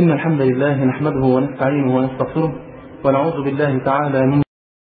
إن الحمد لله نحمده ونستعينه ونستغفره ونعوذ بالله تعالى من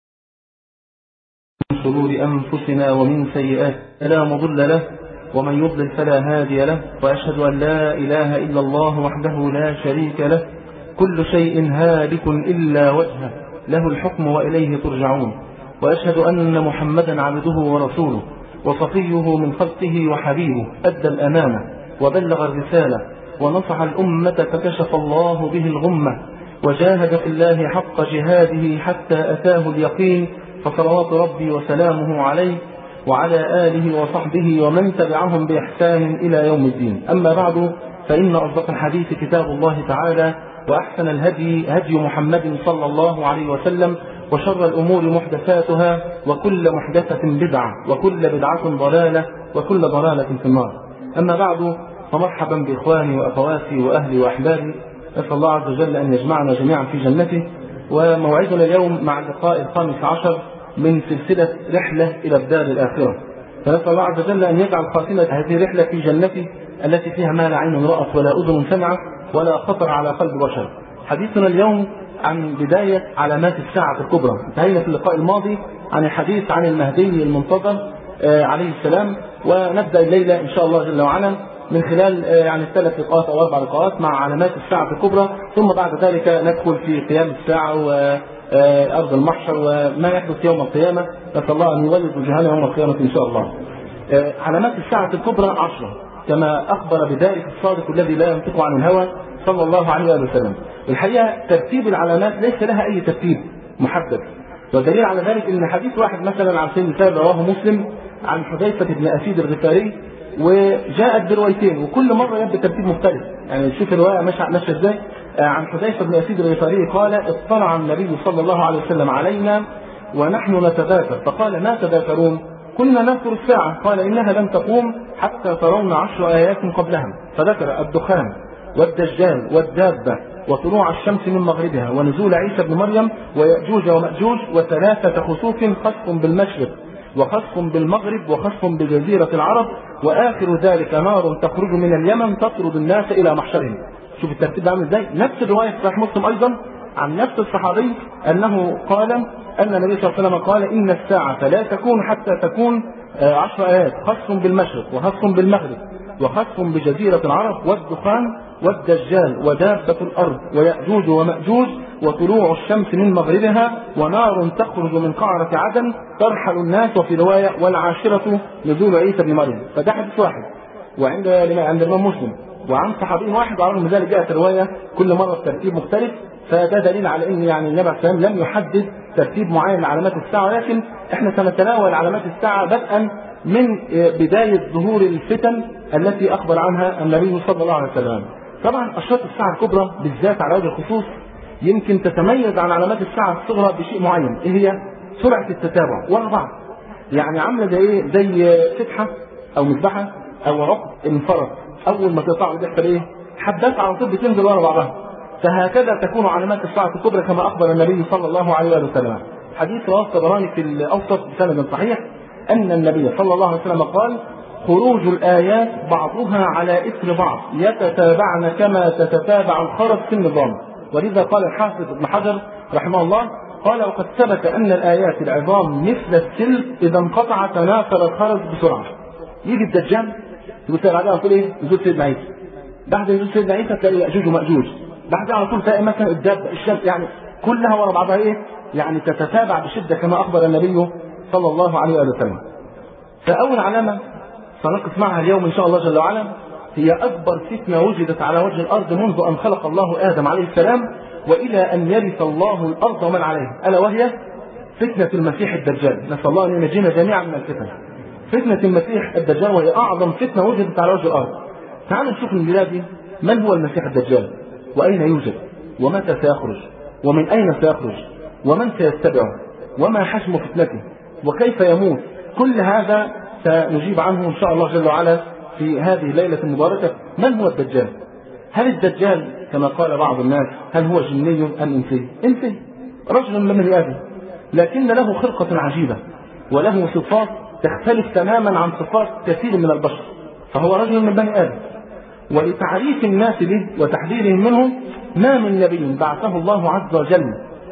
شرور أنفسنا ومن سيئات لا مضل له ومن يضلل فلا هادي له وأشهد أن لا إله إلا الله وحده لا شريك له كل شيء هالك إلا وجهه له الحكم وإليه ترجعون وأشهد أن محمدا عبده ورسوله وصفيه من خلقه وحبيبه أدى الأمانة وبلغ الرسالة ونصح الأمة فكشف الله به الغمة وجاهد في الله حق جهاده حتى أتاه اليقين فصلوات ربي وسلامه عليه وعلى آله وصحبه ومن تبعهم بإحسان إلى يوم الدين أما بعد فإن أصدق الحديث كتاب الله تعالى وأحسن الهدي هدي محمد صلى الله عليه وسلم وشر الأمور محدثاتها وكل محدثة بدعة وكل بدعة ضلالة وكل ضلالة في النار أما بعد فمرحبا بإخواني وأخواتي وأهلي وأحبابي نسأل الله عز وجل أن يجمعنا جميعا في جنته وموعدنا اليوم مع اللقاء الخامس عشر من سلسلة رحلة إلى الدار الآخرة فنسأل الله عز وجل أن يجعل خاتمة هذه الرحلة في جنته التي فيها ما لا عين رأت ولا أذن سمعت ولا خطر على قلب بشر حديثنا اليوم عن بداية علامات الساعة الكبرى انتهينا في اللقاء الماضي عن الحديث عن المهدي المنتظر عليه السلام ونبدأ الليلة إن شاء الله جل وعلا من خلال يعني ثلاث لقاءات أو أربع لقاءات مع علامات الساعة الكبرى ثم بعد ذلك ندخل في قيام الساعة وأرض المحشر وما يحدث يوم القيامة نسأل الله أن يولد وجهنا يوم القيامة إن شاء الله علامات الساعة الكبرى عشرة كما أخبر بذلك الصادق الذي لا ينطق عن الهوى صلى الله عليه وسلم الحقيقة ترتيب العلامات ليس لها أي ترتيب محدد والدليل على ذلك أن حديث واحد مثلا عن سيدنا مثال رواه مسلم عن حذيفة بن أسيد الغفاري وجاءت بروايتين وكل مرة يبدأ ترتيب مختلف يعني شوف الرواية ماشية ماشية ازاي عن حذيفة بن أسيد الغفاري قال اطلع النبي صلى الله عليه وسلم علينا ونحن نتذاكر فقال ما تذاكرون كنا نذكر الساعة قال إنها لن تقوم حتى ترون عشر آيات قبلها فذكر الدخان والدجال والدابة وطلوع الشمس من مغربها ونزول عيسى بن مريم ويأجوج ومأجوج وثلاثة خسوف خسف بالمشرق وخسف بالمغرب وخسف بجزيرة العرب وآخر ذلك نار تخرج من اليمن تطرد الناس إلى محشرهم شوف الترتيب عامل ازاي نفس الرواية في صحيح مسلم أيضا عن نفس الصحابي أنه قال أن النبي صلى الله عليه وسلم قال إن الساعة لا تكون حتى تكون عشر آيات خسف بالمشرق وخسف بالمغرب وخسف بجزيرة العرب والدخان والدجال ودابة الأرض ويأجوج ومأجوج وطلوع الشمس من مغربها ونار تخرج من قعرة عدن ترحل الناس وفي رواية والعاشرة نزول عيسى بن مريم فده حديث واحد وعند عند الإمام مسلم وعن صحابي واحد وعلى رغم ذلك جاءت رواية كل مرة بترتيب مختلف فده دليل على ان يعني النبي عليه السلام لم يحدد ترتيب معين لعلامات الساعة ولكن احنا سنتناول علامات الساعة بدءا من بداية ظهور الفتن التي أخبر عنها النبي صلى الله عليه وسلم طبعا أشراط الساعة الكبرى بالذات على وجه الخصوص يمكن تتميز عن علامات الساعة الصغرى بشيء معين ايه هي سرعة التتابع ورا بعض يعني عاملة زي ايه زي فتحة او مذبحة او عقد انفرط اول ما تقطع بيحصل ايه حبات على طول بتنزل ورا بعضها فهكذا تكون علامات الساعة الكبرى كما أخبر النبي صلى الله عليه وسلم حديث رواه الطبراني في الأوسط بسند صحيح أن النبي صلى الله عليه وسلم قال خروج الآيات بعضها على إثر بعض يتتابعن كما تتتابع الخرز في النظام ولذا قال الحافظ ابن حجر رحمه الله قال وقد ثبت أن الآيات العظام مثل السلك إذا انقطع تناثر الخرز بسرعة يجي الدجال يقول عليها تقول إيه نزول سيدنا عيسى بعد نزول سيدنا عيسى تلاقي يأجوج ومأجوج بعدها على طول تلاقي مثلا الدابة الشمس يعني كلها ورا بعضها ايه؟ يعني تتتابع بشدة كما أخبر النبي صلى الله عليه وسلم. فأول علامة سنقف معها اليوم إن شاء الله جل وعلا هي أكبر فتنة وجدت على وجه الأرض منذ أن خلق الله آدم عليه السلام وإلى أن يرث الله الأرض ومن عليها ألا وهي فتنة المسيح الدجال نسأل الله أن ينجينا جميعا من الفتن فتنة المسيح الدجال وهي أعظم فتنة وجدت على وجه الأرض تعالوا نشوف من بلادي من هو المسيح الدجال وأين يوجد ومتى سيخرج ومن أين سيخرج ومن سيتبعه وما حجم فتنته وكيف يموت كل هذا سنجيب عنه إن شاء الله جل وعلا في هذه الليلة المباركة من هو الدجال هل الدجال كما قال بعض الناس هل هو جني أم إنسي إنسي رجل من بني آدم لكن له خلقة عجيبة وله صفات تختلف تماما عن صفات كثير من البشر فهو رجل من بني آدم ولتعريف الناس به وتحذيرهم منه ما من نبي بعثه الله عز وجل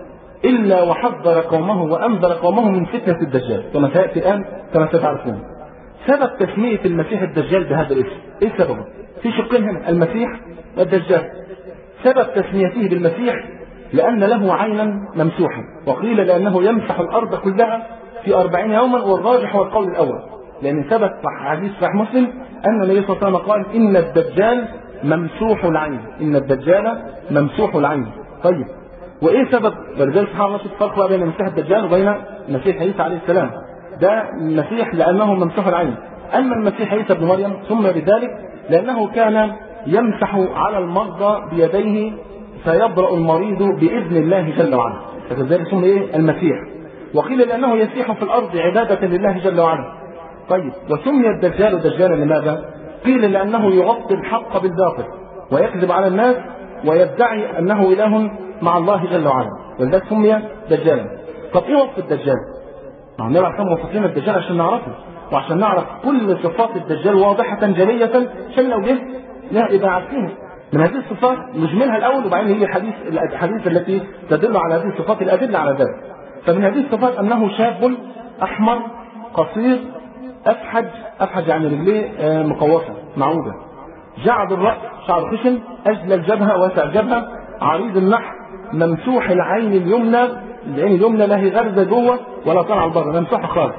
إلا وحذر قومه وأنذر قومه من فتنة الدجال كما سيأتي الآن كما ستعرفون سبب تسمية المسيح الدجال بهذا الاسم ايه سببه؟ في شقين هنا المسيح والدجال سبب تسميته بالمسيح لأن له عينا ممسوحة وقيل لأنه يمسح الأرض كلها في أربعين يوما والراجح هو القول الأول لأن ثبت في حديث صحيح مسلم أن النبي صلى الله عليه وسلم قال إن الدجال ممسوح العين إن الدجال ممسوح العين طيب وإيه سبب ولذلك سبحان الله شوف الفرق بين المسيح الدجال وبين المسيح عيسى عليه السلام ده المسيح لأنه ممسوح العين أما المسيح عيسى ابن مريم ثم بذلك لأنه كان يمسح على المرضى بيديه فيبرأ المريض بإذن الله جل وعلا فكذلك اسمه إيه المسيح وقيل لأنه يسيح في الأرض عبادة لله جل وعلا طيب وسمي الدجال دجالا لماذا؟ قيل لأنه يغطي الحق بالباطل ويكذب على الناس ويدعي أنه إله مع الله جل وعلا ولذلك سمي دجالا طب إيه وصف الدجال؟ مع النبي عليه الصلاة والسلام الدجال عشان نعرفه وعشان نعرف كل صفات الدجال واضحة جلية عشان لو جه يبقى عارفينه من هذه الصفات نجملها الاول وبعدين يجي الحديث الاحاديث التي تدل على هذه الصفات الادله على ذلك فمن هذه الصفات انه شاب احمر قصير افحج افحج يعني رجليه مقوسه معوجه جعد الراس شعر خشن اجل الجبهه واسع الجبهه عريض النحر ممسوح العين اليمنى العين اليمنى لا هي غرزه جوه ولا طالعه لبره ممسوحه خالص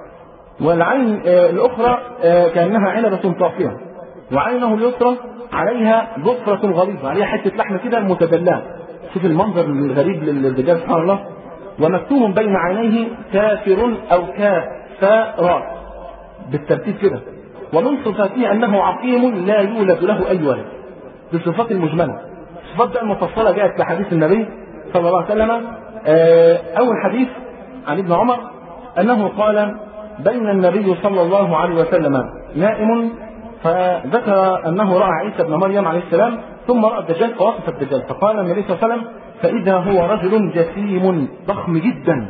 والعين الاخرى كانها عنبه طافيه وعينه اليسرى عليها ضفرة غليظة عليها حتة لحمة كده متدلعة شوف المنظر الغريب للرجال سبحان الله ومكتوب بين عينيه كافر أو كافرات بالترتيب كده ومن صفاته أنه عقيم لا يولد له أي ولد بالصفات المجملة الصفات بقى المفصلة جاءت في حديث النبي صلى الله عليه وسلم أول حديث عن ابن عمر أنه قال بين النبي صلى الله عليه وسلم نائم فذكر انه راى عيسى بن مريم عليه السلام ثم راى الدجال فوصف الدجال فقال النبي صلى الله عليه وسلم فاذا هو رجل جسيم ضخم جدا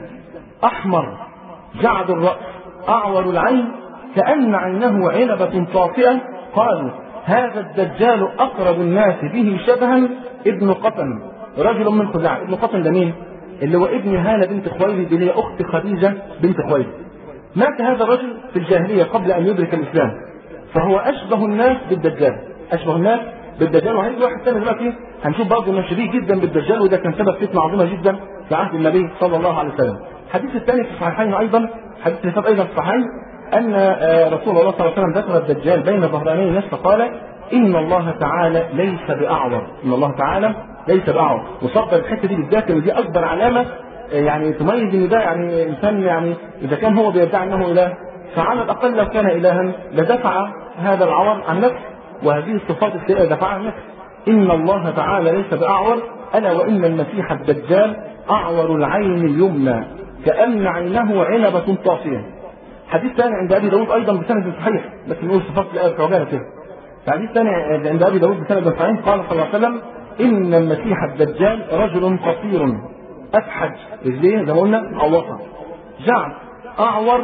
احمر جعد الراس اعور العين كان عينه عنبه طافئه قالوا هذا الدجال اقرب الناس به شبها ابن قطن رجل من خزاعه ابن قطن ده مين؟ اللي هو ابن هاله بنت خويلد اللي هي اخت خديجه بنت خويلد مات هذا الرجل في الجاهليه قبل ان يدرك الاسلام فهو اشبه الناس بالدجال اشبه الناس بالدجال وهيجي واحد ثاني دلوقتي هنشوف برضه انه شبيه جدا بالدجال وده كان سبب فتنه عظيمه جدا في عهد النبي صلى الله عليه وسلم. الحديث الثاني في الصحيحين ايضا حديث اللي ايضا في الصحيحين ان رسول الله صلى الله عليه وسلم ذكر الدجال بين ظهراني الناس فقال ان الله تعالى ليس باعور ان الله تعالى ليس باعور وصدر الحته دي بالذات ان دي اكبر علامه يعني تميز ان ده يعني انسان يعني اذا كان هو بيدعي انه اله فعلى الاقل لو كان الها لدفع هذا العور عن نفسه وهذه الصفات السيئة دفعها عن نفسه إن الله تعالى ليس بأعور ألا وإن المسيح الدجال أعور العين اليمنى كأن عينه عنبة طافية حديث ثاني عند أبي داود أيضا بسند صحيح بس نقول صفات الآية بتوعنا كده حديث ثاني عند أبي داود بسند صحيح قال صلى الله عليه وسلم إن المسيح الدجال رجل قصير أفحج رجليه زي ما قلنا معوصة جعد أعور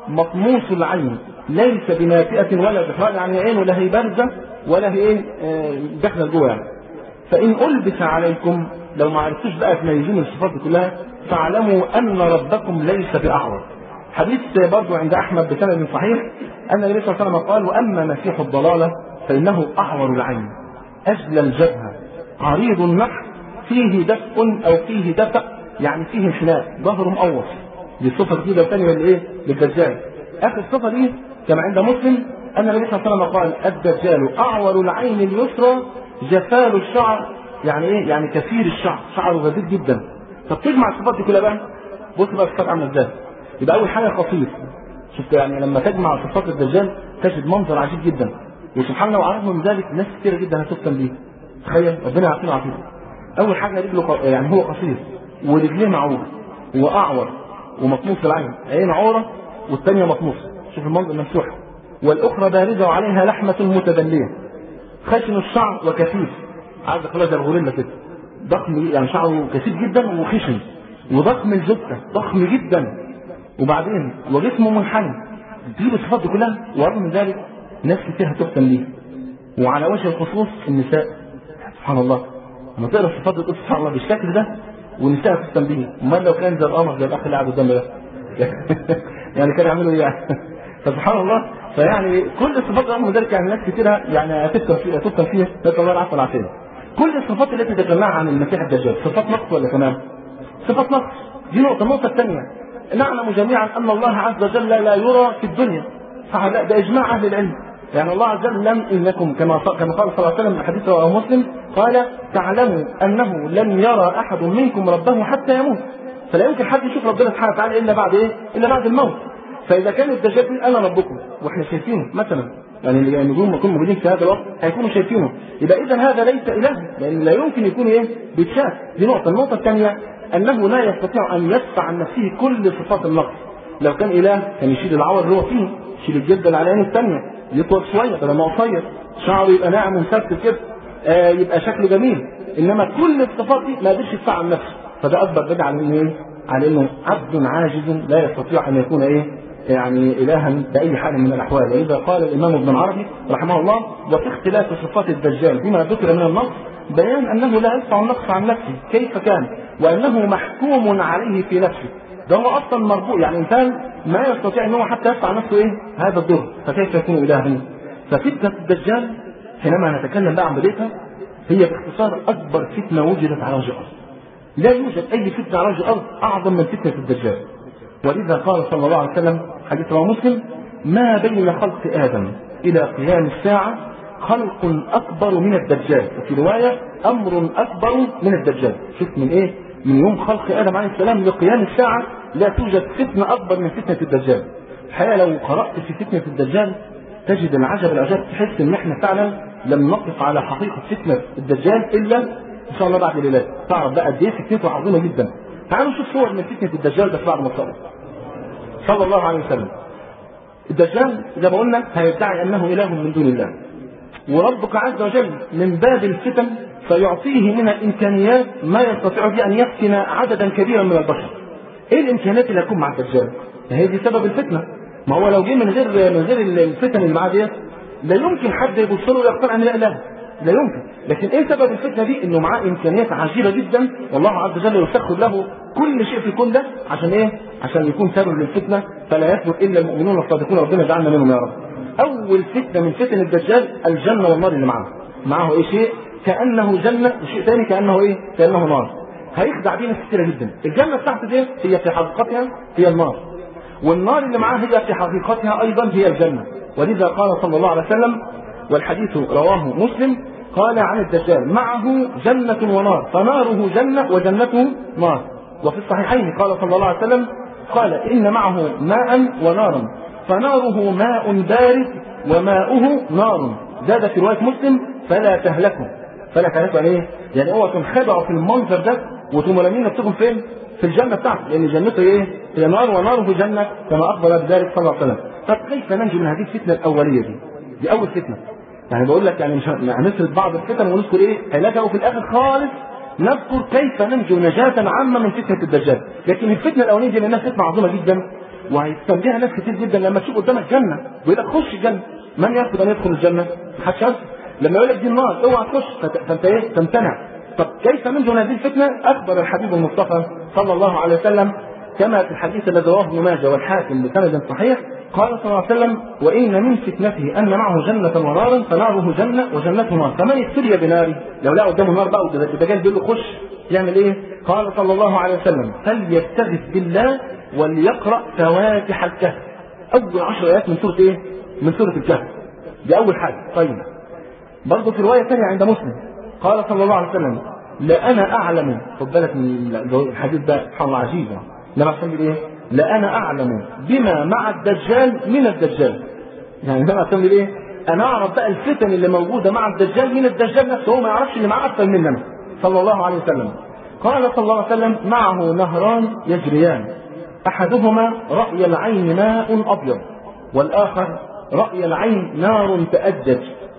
مطموس العين ليس بناتئة ولا بخار يعني عينه لا هي بارزة ولا هي ايه داخله لجوه يعني. فإن ألبس عليكم لو ما عرفتوش بقى تميزون الصفات دي كلها فاعلموا أن ربكم ليس بأعور. حديث برضه عند أحمد بسند صحيح أن النبي صلى الله عليه وسلم قال وأما مسيح الضلالة فإنه أعور العين أجل الجبهة عريض النحر فيه دفء أو فيه دفء يعني فيه انحناء ظهره مقوص دي صفة جديدة ثانية لإيه؟ للدجال. آخر صفة دي كما عند مسلم أن النبي صلى الله عليه وسلم قال الدجال أعور العين اليسرى جفال الشعر يعني إيه؟ يعني كثير الشعر، شعره غزير جدا. طب تجمع الصفات دي كلها بقى بص بقى الصفات عاملة إزاي. يبقى أول حاجة قصير. شفت يعني لما تجمع صفات الدجال تجد منظر عجيب جدا. وسبحان الله وعرفنا من ذلك ناس كثيرة جدا هتفتن بيه. تخيل ربنا يعطينا عافيته. أول حاجة رجله يعني هو قصير ورجليه معوج وأعور ومطموس العين، عين عورة والثانية مطموسة. شوف المنظر ممسوح والاخرى بارزه وعليها لحمه متدليه خشن الشعر وكثيف عايز خلاص زي الغوريلا كده ضخم يعني شعره كثيف جدا وخشن وضخم الجثه ضخم جدا وبعدين وجسمه منحني تجيب الصفات دي كلها ورغم من ذلك ناس كتير هتفتن ليه وعلى وجه الخصوص النساء سبحان الله لما تقرا الصفات تقول سبحان الله بالشكل ده والنساء تهتم به امال لو كان زي القمر زي الاخ اللي قاعد قدامنا ده يعني كانوا يعملوا ايه يعني فسبحان الله فيعني كل الصفات رغم ذلك يعني ناس كثيره يعني هتفكر فيها هتفكر فيها نسال الله العفو والعافيه كل الصفات التي ذكرناها عن المسيح الدجال صفات نقص ولا تمام؟ صفات نقص دي نقطه النقطه الثانيه نعلم جميعا ان الله عز وجل لا يرى في الدنيا فهذا ده اجماع اهل العلم يعني الله عز وجل لم انكم كما كما قال صلى الله عليه وسلم في حديث رواه مسلم قال تعلموا انه لن يرى احد منكم ربه حتى يموت فلا يمكن حد يشوف ربنا سبحانه وتعالى الا بعد ايه؟ الا بعد الموت فاذا كان الدجال يقول انا ربكم واحنا شايفينه مثلا يعني اللي النجوم يكونوا موجودين في هذا الوقت هيكونوا شايفينه يبقى اذا هذا ليس اله لان لا يمكن يكون ايه؟ بيتشاف دي نقطه النقطه الثانيه انه لا يستطيع ان يدفع عن نفسه كل صفات النقص لو كان اله كان يشيل العور اللي هو فيه يشيل الجلد اللي على عينه الثانيه يطول شويه بدل ما قصير شعره يبقى ناعم ومثبت كده آه يبقى شكله جميل انما كل الصفات دي ما قدرش يدفع عن نفسه فده اكبر بدعه على انه ايه؟ على انه عبد عاجز لا يستطيع ان يكون ايه؟ يعني الها باي حال من الاحوال واذا قال الامام ابن العربي رحمه الله وفي اختلاف صفات الدجال بما ذكر من النص بيان انه لا يدفع النقص عن نفسه كيف كان وانه محكوم عليه في نفسه ده هو اصلا مربوط يعني انسان ما يستطيع ان هو حتى يدفع عن نفسه ايه هذا الضر فكيف يكون الها ففتنه الدجال حينما نتكلم بقى عن بدايتها هي باختصار اكبر فتنه وجدت على وجه الارض لا يوجد اي فتنه على وجه الارض اعظم من فتنه الدجال ولذا قال صلى الله عليه وسلم حديث رواه مسلم ما بين خلق ادم الى قيام الساعه خلق اكبر من الدجال وفي روايه امر اكبر من الدجال شوف من ايه من يوم خلق ادم عليه السلام لقيام الساعه لا توجد فتنه اكبر من فتنه الدجال الحقيقه لو قرات في فتنه الدجال تجد العجب العجاب تحس ان احنا فعلا لم نقف على حقيقه فتنه الدجال الا ان شاء الله بعد ليلات تعرف بقى قد ايه فتنته عظيمه جدا تعالوا نشوف صور من فتنه الدجال بس بعد ما تصلي صلى الله عليه وسلم الدجال زي ما قلنا هيدعي انه اله من دون الله وربك عز وجل من باب الفتن فيعطيه من الامكانيات ما يستطيع به ان يفتن عددا كبيرا من البشر. ايه الامكانيات اللي هتكون مع الدجال؟ هي دي سبب الفتنه. ما هو لو جه من غير من غير الفتن اللي معاه ديت لا يمكن حد يبص له ويقتنع ان لا اله. لا يمكن، لكن ايه سبب الفتنه دي؟ انه معاه امكانيات عجيبه جدا والله عز وجل يسخر له كل شيء في الكون ده عشان ايه؟ عشان يكون سبب للفتنه فلا يثبت الا المؤمنون الصادقون ربنا يجعلنا منهم يا رب. اول فتنه من فتن الدجال الجنه والنار اللي معاه. معاه ايه شيء كانه جنه وشيء ثاني كانه ايه؟ كانه نار. هيخدع بيه ناس كثيره جدا، الجنه بتاعته دي هي في حقيقتها هي النار. والنار اللي معاه هي في حقيقتها ايضا هي الجنه، ولذا قال صلى الله عليه وسلم والحديث رواه مسلم قال عن الدجال معه جنة ونار فناره جنة وجنته نار وفي الصحيحين قال صلى الله عليه وسلم قال إن معه ماء ونارا فناره ماء بارد وماؤه نار زاد في رواية مسلم فلا تهلكوا فلا تهلكوا يعني ايه؟ يعني اوعوا تنخدعوا في المنظر ده وتقوموا رامين نفسكم فين؟ في الجنة بتاعته لأن جنته ايه؟ هي نار وناره جنة كما أخبر بذلك صلى الله عليه وسلم طب كيف ننجو من هذه الفتنة الأولية دي؟ دي أول فتنة يعني بقول لك يعني مش هنسرد بعض الفتن ونذكر ايه علاجها وفي الاخر خالص نذكر كيف ننجو نجاة عامة من فتنة الدجال، لكن الفتنة الأولانية دي لأنها فتنة عظيمة جدا وهيستنبهها ناس كتير جدا لما تشوف قدامك جنة بيقول لك خش الجنة، من يرفض أن يدخل الجنة؟ محدش يرفض، لما يقول لك دي النار اوعى تخش فأنت ايه؟ تمتنع. طب كيف ننجو من هذه الفتنة؟ أخبر الحبيب المصطفى صلى الله عليه وسلم كما في الحديث الذي رواه ابن ماجه والحاكم بسند صحيح قال صلى الله عليه وسلم وان من فتنته ان معه جنه ونارا فناره جنه وجنته نار فمن ابتلي بنار لو لقى قدامه نار بقى والدجال بيقول له خش يعمل ايه؟ قال صلى الله عليه وسلم فليستغث بالله وليقرا فواتح الكهف اول عشر ايات من سوره ايه؟ من سوره الكهف دي اول حاجه طيب برضه في روايه ثانيه عند مسلم قال صلى الله عليه وسلم لأنا أعلم خد بالك من الحديث ده سبحان الله عجيب لما عشان ايه؟ لأنا أعلم بما مع الدجال من الدجال. يعني ده عشان ايه؟ أنا أعرف بقى الفتن اللي موجودة مع الدجال من الدجال نفسه هو ما يعرفش اللي معاه أكثر مننا صلى الله عليه وسلم. قال صلى الله عليه وسلم معه نهران يجريان أحدهما رأي العين ماء أبيض والآخر رأي العين نار تأجج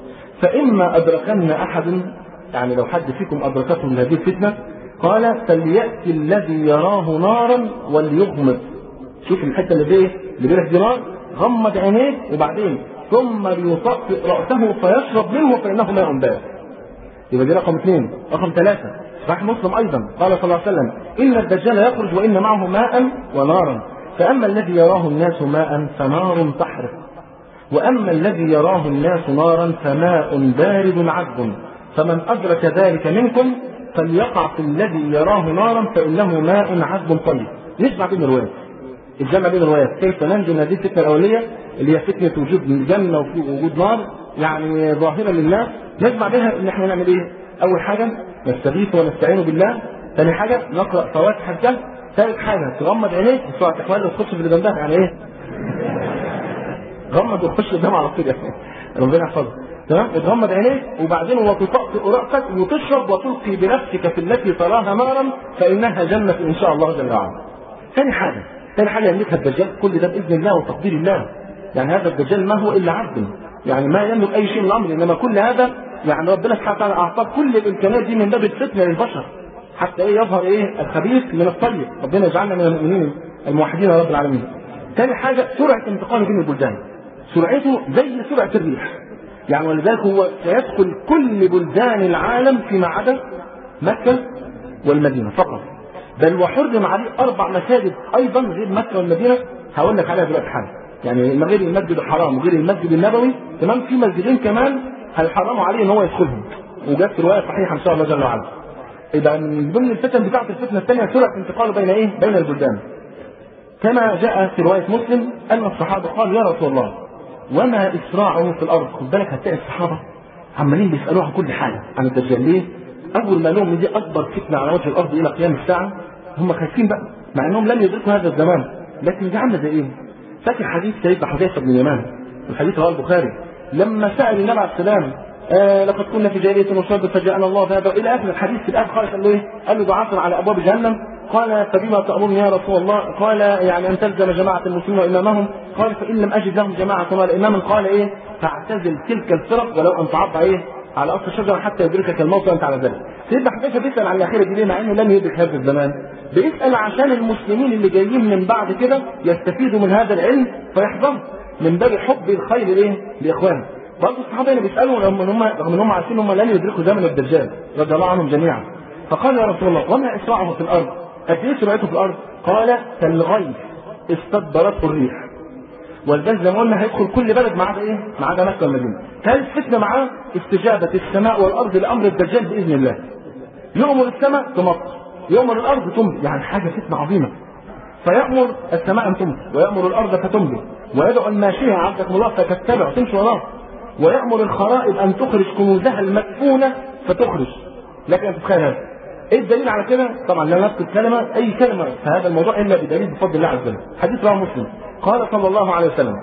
فإما أدركن أحد يعني لو حد فيكم أدركته من هذه الفتنة قال فليأتي الذي يراه نارا وليغمض شوف الحتة اللي دي اللي بيقول دي نار غمض عينيك وبعدين ثم ليطأطئ رأسه فيشرب منه فإنه ماء بارد يبقى دي رقم اثنين رقم ثلاثة صحيح مسلم أيضا قال صلى الله عليه وسلم إن الدجال يخرج وإن معه ماء ونارا فأما الذي يراه الناس ماء فنار تحرق وأما الذي يراه الناس نارا فماء بارد عذب فمن أدرك ذلك منكم فليقع في الذي يراه نارا فإنه ماء عذب طيب نجمع بين الروايات الجمع بين الروايات كيف ننجو من هذه الفتنة الأولية اللي هي فتنة وجود الجنة ووجود نار يعني ظاهرة للناس نجمع بينها ان احنا نعمل ايه؟ أول حاجة نستغيث ونستعين بالله ثاني حاجة نقرأ فواتح الكهف ثالث حاجة تغمض عينيك بسرعة تحوال وتخش في اللي جنبها يعني ايه؟ غمض وتخش قدام على طول يعني ربنا يحفظك تمام تغمض عينيك وبعدين وتطأطئ رأسك وتشرب وتلقي بنفسك في التي تراها نارا فإنها جنة إن شاء الله جل وعلا. ثاني حاجة ثاني حاجة يملكها الدجال كل ده بإذن الله وتقدير الله. يعني هذا الدجال ما هو إلا عبد يعني ما يملك أي شيء من الأمر إنما كل هذا يعني ربنا سبحانه وتعالى أعطاه كل الإمكانيات دي من باب الفتنة للبشر حتى إيه يظهر إيه الخبيث من الطيب ربنا يجعلنا من المؤمنين الموحدين يا رب العالمين. ثاني حاجة سرعة انتقاله بين البلدان. سرعته زي سرعة الريح. يعني ولذلك هو سيدخل كل بلدان العالم فيما عدا مكة والمدينة فقط بل وحرم عليه أربع مساجد أيضا غير مكة والمدينة هقول لك عليها دلوقتي حالا يعني غير المسجد الحرام وغير المسجد النبوي تمام في مسجدين كمان هيحرموا عليه ان هو يدخلهم وجت روايه صحيحه ان شاء الله جل وعلا يبقى من ضمن الفتن بتاعت الفتنه الثانيه سرعه انتقاله بين ايه؟ بين البلدان. كما جاء في روايه مسلم ان الصحابه قالوا يا رسول الله وما اسراعه في الارض خد بالك هتلاقي الصحابه عمالين بيسالوه عن كل حاجه عن الدجال ليه؟ اول ما لهم دي اكبر فتنه على وجه الارض الى قيام الساعه هم خايفين بقى مع انهم لم يدركوا هذا الزمان لكن دي عامله زي ايه؟ فاكر حديث سيدنا حذيفه بن اليمان الحديث رواه البخاري لما سال النبي عليه السلام آه لقد كنا في جاهليه وشرب فجاءنا الله بهذا الى اخر الحديث في الاخر خالص قال له ايه؟ قال له دعاة على ابواب جهنم قال فبما تأمرني يا رسول الله قال يعني أن تلزم جماعة المسلمين وإمامهم قال فإن لم أجد لهم جماعة ولا إماما قال إيه فاعتزل تلك الفرق ولو أن تعض إيه على أصل الشجرة حتى يدركك الموت وأنت على ذلك سيدنا حذيفة بيسأل عن الأخيرة دي ليه مع إنه لم يدرك هذا الزمان بيسأل عشان المسلمين اللي جايين من بعد كده يستفيدوا من هذا العلم فيحضروا من باب حب الخير لإيه لإخوانه برضه الصحابة هنا بيسألوا رغم ان هم رغم ان هم عارفين ان هم لن يدركوا زمن الدجال رضي الله عنهم جميعا فقال يا رسول الله وما اسرعه في الارض؟ قد ايه سرعته في الارض؟ قال كالغيث استدبرته الريح والبلد زي ما قلنا هيدخل كل بلد ما عدا ايه؟ ما عدا مكه والمدينه. ثالث فتنه معاه استجابه السماء والارض لامر الدجال باذن الله. يؤمر السماء تمطر، يؤمر الارض تمطر، يعني حاجه فتنه عظيمه. فيأمر السماء ان تمطر، ويأمر الارض فتنبت، ويدعو الماشيه عبدكم الله فتتبع وتمشي وراه. ويأمر الخرائب ان تخرج كنوزها المدفونه فتخرج. لكن ان تتخيل هذا. ايه الدليل على كده؟ طبعا لا نذكر كلمه اي كلمه في هذا الموضوع الا بدليل بفضل الله عز وجل. حديث رواه مسلم. قال صلى الله عليه وسلم: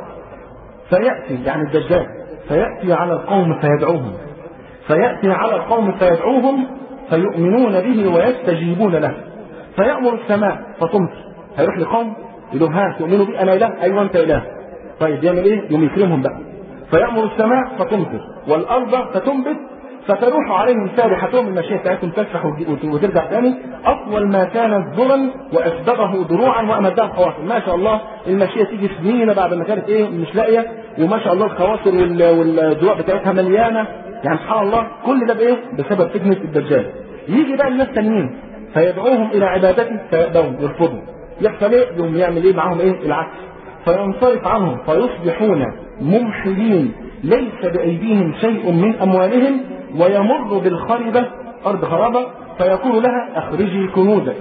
فياتي يعني الدجال فياتي على القوم فيدعوهم. فياتي على القوم فيدعوهم فيؤمنون به ويستجيبون له. فيأمر السماء فتمطر. هيروح لقوم يقول ها تؤمنوا بي انا اله؟ ايوه انت اله. طيب يعمل ايه؟ يوم يكرمهم بقى. فيأمر السماء فتمطر والارض فتنبت فتروح عليهم سابحتهم المشيه بتاعتهم تسبح وترجع تاني اطول ما كانت ذرا واسبغه دروعا وامدها خواتم ما شاء الله المشيه تيجي سنين بعد ما كانت ايه مش لاقيه وما شاء الله الخواصر والدروع بتاعتها مليانه يعني سبحان الله كل ده بايه؟ بسبب فتنه الدجال يجي بقى الناس تانيين فيدعوهم الى عبادته فيأبون يرفضوا يحصل ايه؟ يقوم يعمل ايه معاهم ايه؟ العكس فينصرف عنهم فيصبحون ممحلين ليس بأيديهم شيء من أموالهم ويمر بالخربة أرض خرابة فيقول لها أخرجي كنوزك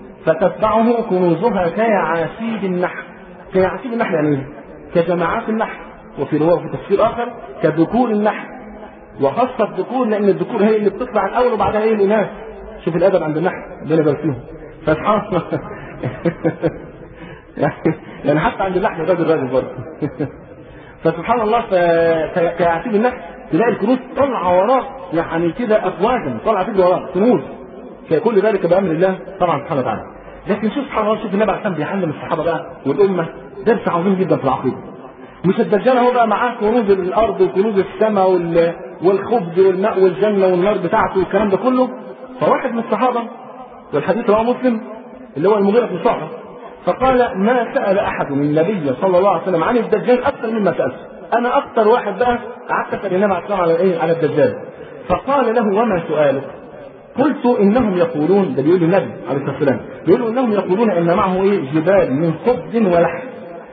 فتتبعه كنوزها كيعاسيب النحل كيعاسيب النحل يعني إيه؟ كجماعات النحل وفي رواية في تفسير آخر كذكور النحل وخاصة الذكور لأن الذكور هي اللي بتطلع الأول وبعدها هي الإناث شوف الأدب عند النحل ربنا يبارك فيهم فسبحان الله يعني حتى عند النحل راجل راجل برضه فسبحان الله كيعتيب النحل تلاقي الكنوز طالعه وراه يعني كده افواجا طالعه تجري وراه كنوز كل ذلك بامر الله طبعا سبحانه وتعالى لكن شوف سبحان الله شوف النبي عليه الصلاه بيعلم الصحابه بقى والامه درس عظيم جدا في العقيده مش الدجال هو بقى معاه كنوز الارض وكنوز السماء والخبز والماء والجنه والنار بتاعته والكلام ده كله فواحد من الصحابه والحديث رواه مسلم اللي هو المغيرة بن شعبة فقال ما سأل أحد من النبي صلى الله عليه وسلم عن الدجال أكثر مما سألته انا اكثر واحد بقى قعدت اسال النبي عليه الصلاه على ايه على الدجال فقال له وما سؤالك قلت انهم يقولون ده بيقول النبي عليه الصلاه والسلام بيقولوا انهم يقولون ان معه ايه جبال من خبز ولحم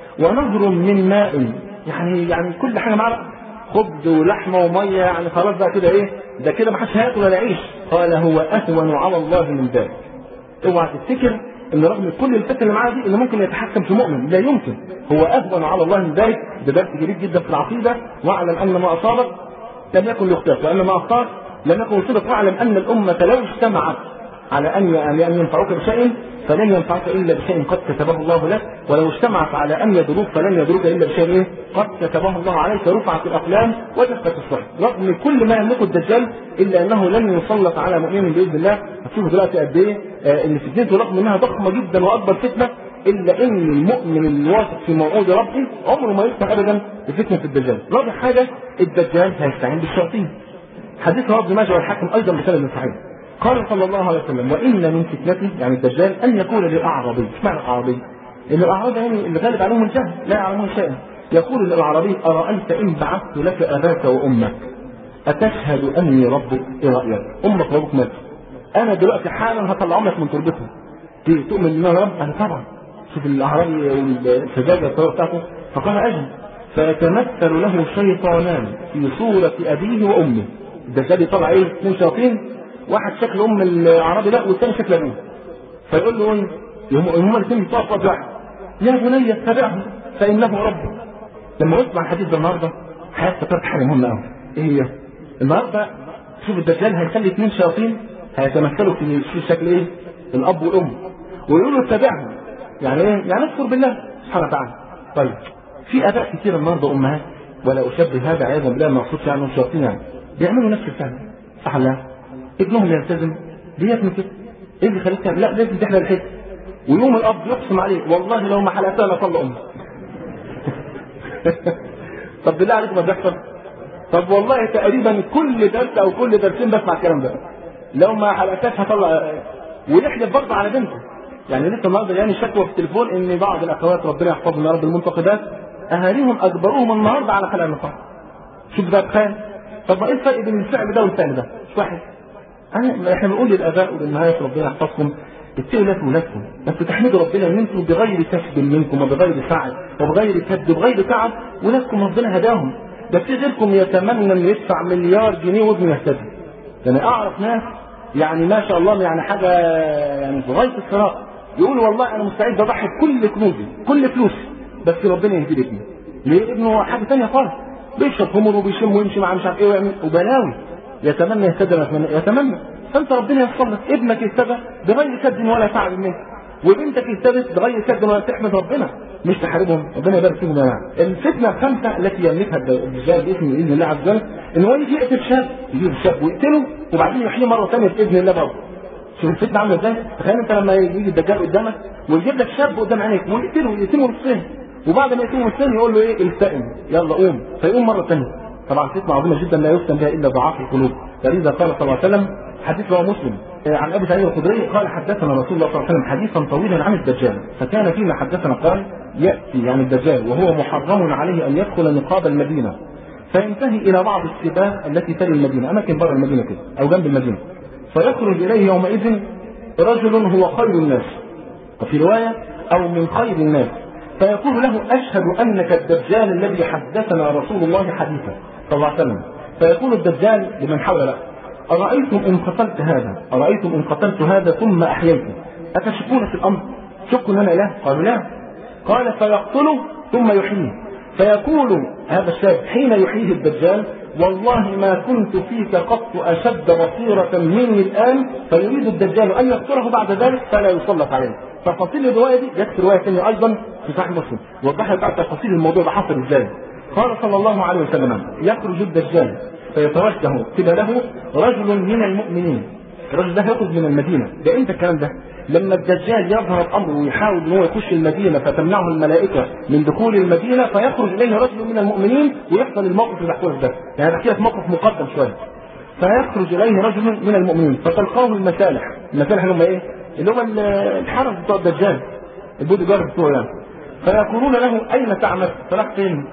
ونهر من ماء يعني يعني كل حاجه معاه خبز ولحمه وميه يعني خلاص بقى كده ايه ده كده ما حدش هياكل ولا يعيش قال هو اهون على الله من ذلك اوعى تفتكر ان رغم كل الفتن اللي معاه دي ان ممكن يتحكم في مؤمن لا يمكن هو اهون على الله من ذلك ده درس جديد جدا في العقيده واعلم ان ما اصابك لم يكن ليخطئك وان ما اخطاك لم يكن يصيبك واعلم ان الامه لو اجتمعت على ان ان ينفعوك بشيء فلن ينفعك الا بشيء قد كتبه الله لك ولو اجتمعت على ان يضروك فلن يضروك الا بشيء إيه؟ قد كتبه الله عليك رفعت الاقلام وجفت الصحف رغم كل ما يملكه الدجال الا انه لن يسلط على مؤمن باذن الله هتشوفوا دلوقتي قد ايه آه ان فتنته رغم انها ضخمه جدا واكبر فتنه الا ان المؤمن الواثق في موعود ربه عمره ما يفتح ابدا بفتنه الدجال رابع حاجه الدجال هيستعين بالشياطين حديث رواه ابن ماجه والحاكم ايضا بسند صحيح قال صلى الله عليه وسلم وان من فتنته يعني الدجال ان يقول للاعرابي ايش معنى الاعرابي؟ ان الاعرابي يعني اللي غالب عليهم الجهل لا يعلمون شيئا يقول للاعرابي ارايت ان بعثت لك اباك وامك اتشهد اني ربك ايه رايك؟ امك وابوك ماتوا انا دلوقتي حالا هطلعهم لك من تربتهم تؤمن ان انا رب؟ انا طبعا شوف الاعرابي السذاجه الطريقه بتاعته فقال اجل فيتمثل له شيطانان في صورة أبيه وأمه الدجال يطلع إيه؟ اثنين شياطين واحد شكل أم الأعرابي لا والثاني شكل أبوه فيقول له إيه؟ هما الاثنين يطلعوا في واحد يا بني اتبعه فإنه ربك لما اسمع الحديث ده النهارده هيفتكرت حاجة مهمة قوي إيه هي؟ النهارده شوف الدجال هيخلي اثنين شياطين هيتمثلوا في في شكل إيه؟ الأب والأم ويقولوا اتبعهم يعني إيه؟ يعني اذكر بالله سبحانه وتعالى طيب في اباء كتير النهارده امهات ولا اشبه هذا عياذا بالله ما اقصدش عنهم شياطين يعني بيعملوا نفس الفعل صح ولا ابنهم يلتزم بيعمل كده ايه اللي يخليك تعمل لا لازم تحلق الحته ويوم الاب يقسم عليه والله لو ما حلقتها لطلق امي طب بالله عليك ما بيحصل طب والله تقريبا كل درس او كل درسين بسمع الكلام ده لو ما حلقتهاش هطلع ويحلف برضه على بنته يعني لسه النهارده يعني شكوى في التليفون ان بعض الاخوات ربنا يحفظهم يا رب المنتقدات اهاليهم اجبروهم النهارده على خلع النقاب شوف بقى تخيل طب ايه الفرق بين الفعل ده والفعل ده؟ مش واحد أنا احنا بنقول للاباء وللامهات ربنا يحفظكم اتقوا الله في ولادكم بس تحمدوا ربنا ان انتم بغير كسب منكم وبغير سعي وبغير كد وبغير تعب ولادكم ربنا هداهم ده في غيركم يتمنى انه يدفع مليار جنيه وابنه يهتدي يعني اعرف ناس يعني ما شاء الله يعني حاجه يعني في غايه الثراء يقول والله انا مستعد اضحي بكل كنوزي كل فلوسي بس ربنا يهدي ابني ليه ابنه حاجه ثانيه خالص بيشرب خمر وبيشم ويمشي مع مش عارف ايه ويعمل وبلاوي يتمنى يهتدى يتمنى فانت ربنا ييسر لك ابنك يهتدى بغير كد ولا تعب منك وبنتك يهتدت بغير كد ولا تحمد ربنا مش تحاربهم ربنا يبارك فيهم يا جماعه الفتنه الخامسه التي يملكها الدجال باسم باذن الله عز وجل ان هو يجي يقتل شاب يجيب الشاب ويقتله وبعدين يحييه مره ثانيه باذن الله برضه شوف الفتنه عامله ازاي تخيل انت لما يجي الدجال قدامك ويجيب لك شاب قدام عينيك ويقتله ويقتله نصين وبعد ما يقتله نصين يقول له ايه التئم يلا قوم فيقوم مره ثانيه طبعا فتنه عظيمه جدا لا يفتن بها الا ضعاف القلوب فلذا قال صلى الله عليه وسلم حديث رواه مسلم عن ابي سعيد الخدري قال حدثنا رسول الله صلى الله عليه وسلم حديثا طويلا عن الدجال فكان فيما حدثنا قال ياتي يعني الدجال وهو محرم عليه ان يدخل نقاب المدينه فينتهي الى بعض السباق التي تلي المدينه اماكن بره المدينه كده او جنب المدينه فيخرج اليه يومئذ رجل هو خير الناس وفي روايه او من خير الناس فيقول له اشهد انك الدجال الذي حدثنا رسول الله حديثا صلى الله عليه وسلم فيقول الدجال لمن حوله أرأيتم إن قتلت هذا أرأيتم إن قتلت هذا ثم أحييته أتشكون في الأمر شكوا أن أنا إله قالوا لا قال فيقتله ثم يحييه فيقول هذا الشاب حين يحييه الدجال والله ما كنت فيك قط أشد بصيرة مني الآن فيريد الدجال أن يقتله بعد ذلك فلا يسلط عليه تفاصيل الرواية دي جت في رواية ثانية أيضا في صحيح مسلم وضح لك تفاصيل الموضوع ده حصل إزاي قال صلى الله عليه وسلم يخرج الدجال فيتوجه قبله رجل من المؤمنين الرجل ده يخرج من المدينة ده امتى الكلام ده لما الدجال يظهر الامر ويحاول ان هو يخش المدينه فتمنعه الملائكه من دخول المدينه فيخرج اليه رجل من المؤمنين ويحصل الموقف اللي بحكيه ده يعني بحكي لك موقف مقدم شويه فيخرج اليه رجل من المؤمنين فتلقاه المسالح المسالح اللي هم ايه؟ اللي هم الحرس بتوع الدجال البودي جارد بتوعه يعني فيقولون له اين تعمل؟ فراح فين؟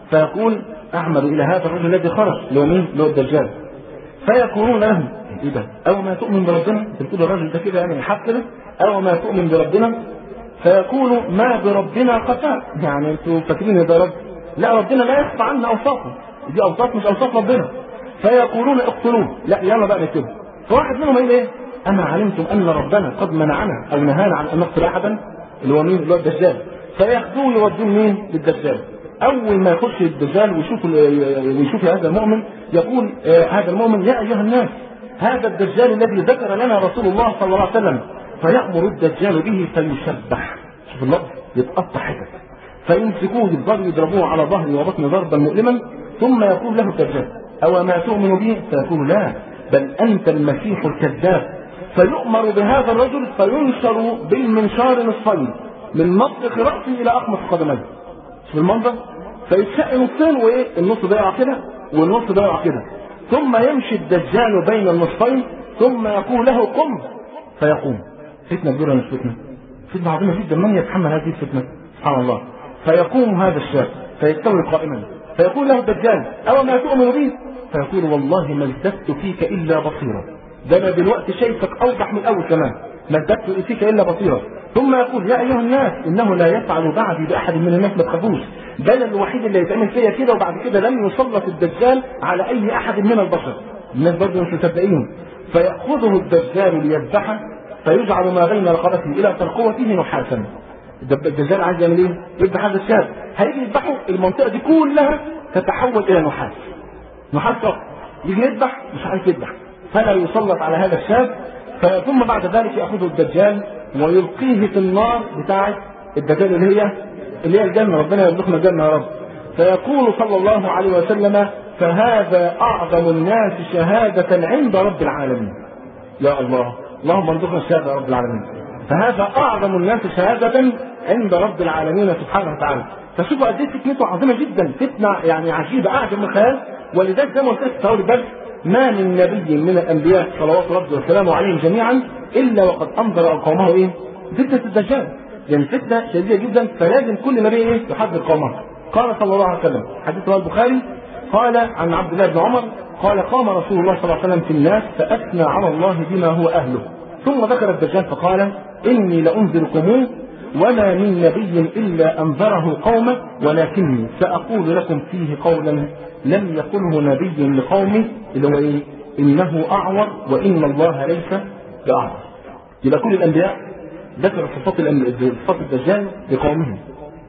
فيقول اعمل الى هذا الرجل الذي خرج اللي هو مين؟ اللي هو الدجال فيقولون له ايه ده؟ او ما تؤمن بربنا؟ انت بتقول الراجل ده كده يعني حق كده؟ او ما تؤمن بربنا؟ فيقول ما بربنا خفاء يعني انتوا فاكرين ده رب لا ربنا لا يخفى عنا اوصافه دي اوصاف مش اوصاف ربنا فيقولون اقتلوه لا يلا بقى نكتبه فواحد منهم يقول ايه اما علمتم ان ربنا قد منعنا او نهانا عن ان نقتل احدا اللي هو مين اللي هو الدجال فياخذوه يودوه مين للدجال اول ما يخش الدجال ويشوف ويشوف هذا المؤمن يقول آه هذا المؤمن يا ايها الناس هذا الدجال الذي ذكر لنا رسول الله صلى الله عليه وسلم فيأمر الدجال به فيشبح شوف اللفظ يتقطع حتت فيمسكوه يفضلوا يضربوه على ظهره وبطنه ضربا مؤلما ثم يقول له الدجال أو ما تؤمن به فيقول لا بل أنت المسيح الكذاب فيؤمر بهذا الرجل فينشر بالمنشار نصفين من مطلق رأسه إلى أقمص قدميه شوف المنظر فيتشق نصين وإيه النص ده يقع كده والنص ده يقع كده ثم يمشي الدجال بين النصفين ثم يقول له قم فيقوم فتنة كبيرة مش فتنة فتنة عظيمة جدا من يتحمل هذه الفتنة سبحان الله فيقوم هذا الشاب فيستوي قائما فيقول له الدجال أو ما تؤمن به فيقول والله ما ازددت فيك إلا بصيرا ده أنا دلوقتي شايفك أوضح من الأول كمان ما ازددت فيك إلا بصيرا ثم يقول يا أيها الناس إنه لا يفعل بعدي بأحد من الناس ما تخافوش ده أنا الوحيد اللي يتعمل فيا كده وبعد كده لن يسلط الدجال على أي أحد من البشر الناس برضه مش مصدقين فيأخذه الدجال ليذبحه فيجعل ما بين رقبته إلى ترقوته نحاسا الدجال عايز يعمل ايه؟ يذبح هذا الشاب هيجي يذبحه المنطقه دي كلها تتحول الى نحاس نحاس فقط يجي يذبح مش عارف يذبح فلا يسلط على هذا الشاب ثم بعد ذلك ياخذه الدجال ويلقيه في النار بتاعه الدجال اللي هي اللي هي الجنه ربنا يرزقنا الجنه يا رب فيقول صلى الله عليه وسلم فهذا اعظم الناس شهاده عند رب العالمين يا الله اللهم ارزقنا الشهاده يا رب العالمين فهذا اعظم الناس شهاده عند رب العالمين سبحانه وتعالى فشوفوا قد ايه فتنته عظيمه جدا فتنه يعني عجيبه اعجب من الخيال ولذلك زي ما قلت لك في اول الدرس ما من نبي من الانبياء صلوات ربي وسلامه عليهم جميعا الا وقد انذر قومه ايه؟ فتنه الدجال يعني فتنه شديده جدا فلازم كل نبي ايه؟ يحذر قومه قال صلى الله عليه وسلم حديث رواه البخاري قال عن عبد الله بن عمر قال قام رسول الله صلى الله عليه وسلم في الناس فاثنى على الله بما هو اهله ثم ذكر الدجال فقال اني لانذركموه وما من نبي إلا أنذره قومه ولكني سأقول لكم فيه قولا لم يقله نبي لقومه اللي هو إيه؟ إنه أعور وإن الله ليس بأعور يبقى كل الأنبياء ذكروا صفات صفات الدجال لقومهم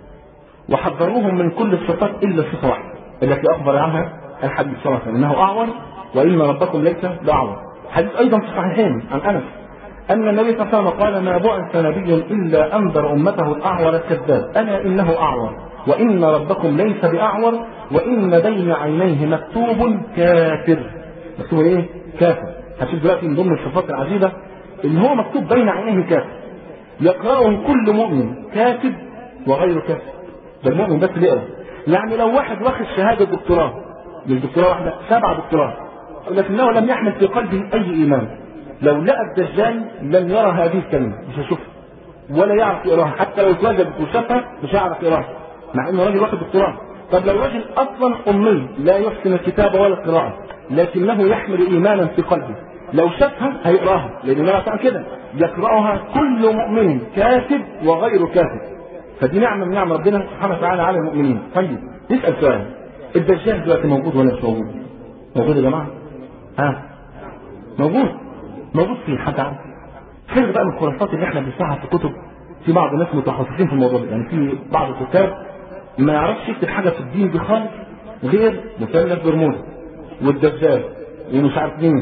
وحذروهم من كل الصفات إلا صفة واحدة التي أخبر عنها الحديث صلى الله عليه وسلم إنه أعور وإن ربكم ليس بأعور حديث أيضا في الصحيحين عن أنس أن النبي صلى الله عليه وسلم قال ما بعث نبي إلا أنذر أمته الأعور الكذاب ألا إنه أعور وإن ربكم ليس بأعور وإن بين عينيه مكتوب كافر مكتوب إيه؟ كافر هشوف دلوقتي من ضمن الصفات العجيبة إن هو مكتوب بين عينيه كافر يقرأه كل مؤمن كاتب وغير كاتب ده المؤمن بس بيقرأ يعني لو واحد واخد شهادة دكتوراه مش دكتوراه واحدة سبع دكتوراه لكنه لم يحمل في قلبه أي إيمان لو لقى الدجال لن يرى هذه الكلمة مش هيشوفها ولا يعرف يقراها حتى لو اتوجد وشافها مش هيعرف يقراها مع انه راجل واخد دكتوراه طب لو راجل اصلا امي لا يحسن الكتابه ولا القراءه لكنه يحمل ايمانا في قلبه لو شافها هيقراها لان النبي صلى كده يقراها كل مؤمن كاتب وغير كاتب فدي نعمه من نعم ربنا سبحانه وتعالى على المؤمنين طيب نسال سؤال الدجال دلوقتي موجود ولا مش موجود؟ موجود يا جماعه؟ ها موجود موجود في حد عارف حاجه بقى من الخرافات اللي احنا بنسمعها في كتب في بعض الناس متخصصين في الموضوع ده يعني في بعض الكتاب ما يعرفش يكتب حاجه في الدين دي خالص غير مثلث برمودا والدجال ومش عارف مين